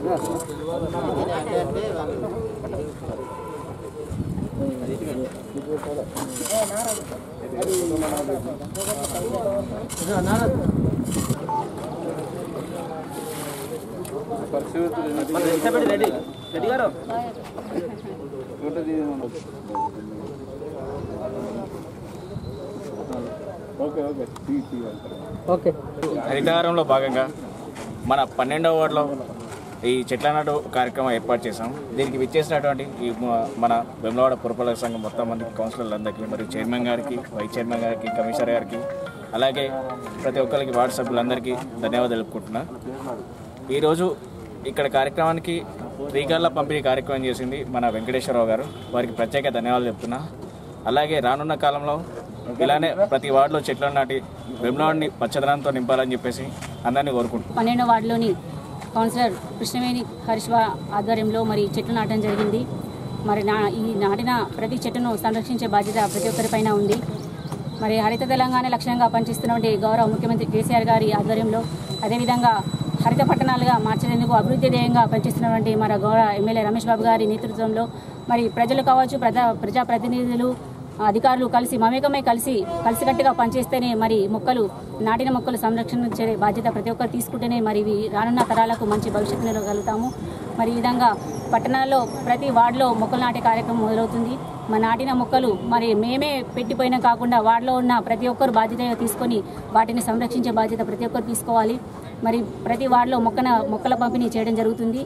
ఓకే హరితహారంలో భాగంగా మన పన్నెండవ వార్డులో ఈ చెట్ల నాటు కార్యక్రమం ఏర్పాటు చేశాం దీనికి విచ్చేసినటువంటి ఈ మ- మన వెమ్లవాడ పురపాలక సంఘం మొత్తం మంది కౌన్సిలర్లందరికీ మరియు చైర్మన్ గారికి వైస్ చైర్మన్ గారికి కమిషనర్ గారికి అలాగే ప్రతి ఒక్కరికి వార్డు సభ్యులందరికీ ధన్యవాదాలు తెలుపుకుంటున్నా ఈరోజు ఇక్కడ కార్యక్రమానికి రీగాళ్ళ పంపిణీ కార్యక్రమం చేసింది మన వెంకటేశ్వరరావు గారు వారికి ప్రత్యేక ధన్యవాదాలు చెప్తున్నా అలాగే రానున్న కాలంలో ఇలానే ప్రతి వార్డులో చెట్లను నాటి వెమ్లవాడిని పచ్చదనంతో నింపాలని చెప్పేసి అందరినీ కోరుకుంటున్నాను పన్నెండో వార్డులోని కౌన్సిలర్ కృష్ణవేణి హరీష్ వా- ఆధ్వర్యంలో మరి చెట్లు నాటడం జరిగింది మరి నా ఈ నాటిన ప్రతి చెట్టును సంరక్షించే బాధ్యత ప్రతి ఒక్కరిపైన ఉంది మరి హరిత తెలంగాణ లక్ష్యంగా పనిచేస్తున్నటువంటి గౌరవ ముఖ్యమంత్రి కేసీఆర్ గారి ఆధ్వర్యంలో అదేవిధంగా హరిత పట్టణాలుగా మార్చేందుకు అభివృద్ధి ధ్యేయంగా పనిచేస్తున్నటువంటి మన గౌరవ ఎమ్మెల్యే రమేష్ బాబు గారి నేతృత్వంలో మరి ప్రజలు కావచ్చు ప్రజా ప్రజాప్రతినిధులు అధికారులు కలిసి మమేకమై కలిసి కలిసికట్టుగా పనిచేస్తేనే మరి మొక్కలు నాటిన మొక్కలు సంరక్షించే బాధ్యత ప్రతి ఒక్కరు తీసుకుంటేనే మరి ఇవి రానున్న తరాలకు మంచి భవిష్యత్తును ఇవ్వగలుగుతాము మరి ఈ విధంగా పట్టణాల్లో ప్రతి వార్డులో మొక్కలు నాటే కార్యక్రమం మొదలవుతుంది మా నాటిన మొక్కలు మరి మేమే పెట్టిపోయినా కాకుండా వార్డులో ఉన్న ప్రతి ఒక్కరు బాధ్యతగా తీసుకొని వాటిని సంరక్షించే బాధ్యత ప్రతి ఒక్కరు తీసుకోవాలి మరి ప్రతి వార్డులో మొక్కన మొక్కల పంపిణీ చేయడం జరుగుతుంది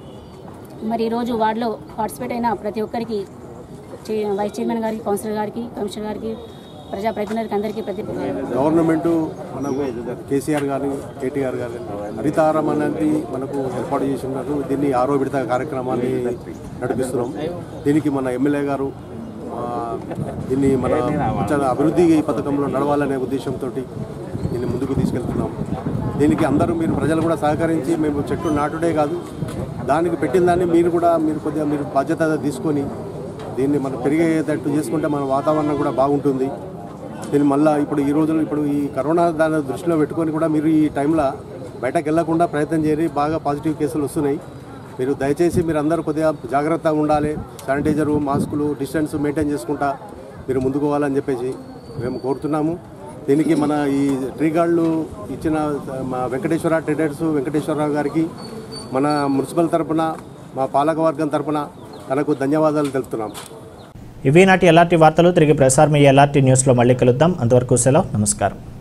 మరి ఈరోజు వార్డులో పార్టిసిపేట్ అయిన ప్రతి ఒక్కరికి చే- వైస్ చైర్మన్ గారికి కౌన్సిలర్ గారికి కమిషనర్ గారికి ప్రజాప్రతినిధులకి అందరికీ ప్రతి గవర్నమెంట్ మనకు కేసీఆర్ గారు కేటీఆర్ గారు హరితారం అనేది మనకు ఏర్పాటు చేసి ఉన్నారు దీన్ని ఆరో విడత కార్యక్రమాన్ని నడిపిస్తున్నాం దీనికి మన ఎమ్మెల్యే గారు ఆ, దీన్ని మన చాలా అభివృద్ధి పథకంలో నడవాలనే ఉద్దేశంతో దీన్ని ముందుకు తీసుకెళ్తున్నాం దీనికి అందరూ మీరు ప్రజలు కూడా సహకరించి మేము చెట్లు నాటుడే కాదు దానికి పెట్టిన దాన్ని మీరు కూడా మీరు కొద్దిగా మీరు బాధ్యత తీసుకొని దీన్ని మనం పెరిగేటట్టు చేసుకుంటే మన వాతావరణం కూడా బాగుంటుంది దీన్ని మళ్ళీ ఇప్పుడు ఈ రోజుల్లో ఇప్పుడు ఈ కరోనా దాన్ని దృష్టిలో పెట్టుకొని కూడా మీరు ఈ టైంలో బయటకు వెళ్లకుండా ప్రయత్నం చేయాలి బాగా పాజిటివ్ కేసులు వస్తున్నాయి మీరు దయచేసి మీరు అందరూ కొద్దిగా జాగ్రత్తగా ఉండాలి శానిటైజరు మాస్కులు డిస్టెన్స్ మెయింటైన్ చేసుకుంటా మీరు ముందుకు పోవాలని చెప్పేసి మేము కోరుతున్నాము దీనికి మన ఈ ట్రీ గార్డులు ఇచ్చిన మా వెంకటేశ్వర ట్రేడర్స్ వెంకటేశ్వరరావు గారికి మన మున్సిపల్ తరపున మా పాలకవర్గం తరపున తనకు ధన్యవాదాలు తెలుపుతున్నాం ఇవి నాటి ఎల్ఆర్టీ వార్తలు తిరిగి ప్రసారం అయ్యే ఎల్ఆర్టీ న్యూస్లో మళ్ళీ కలుద్దాం అంతవరకు సెలవు నమస్కారం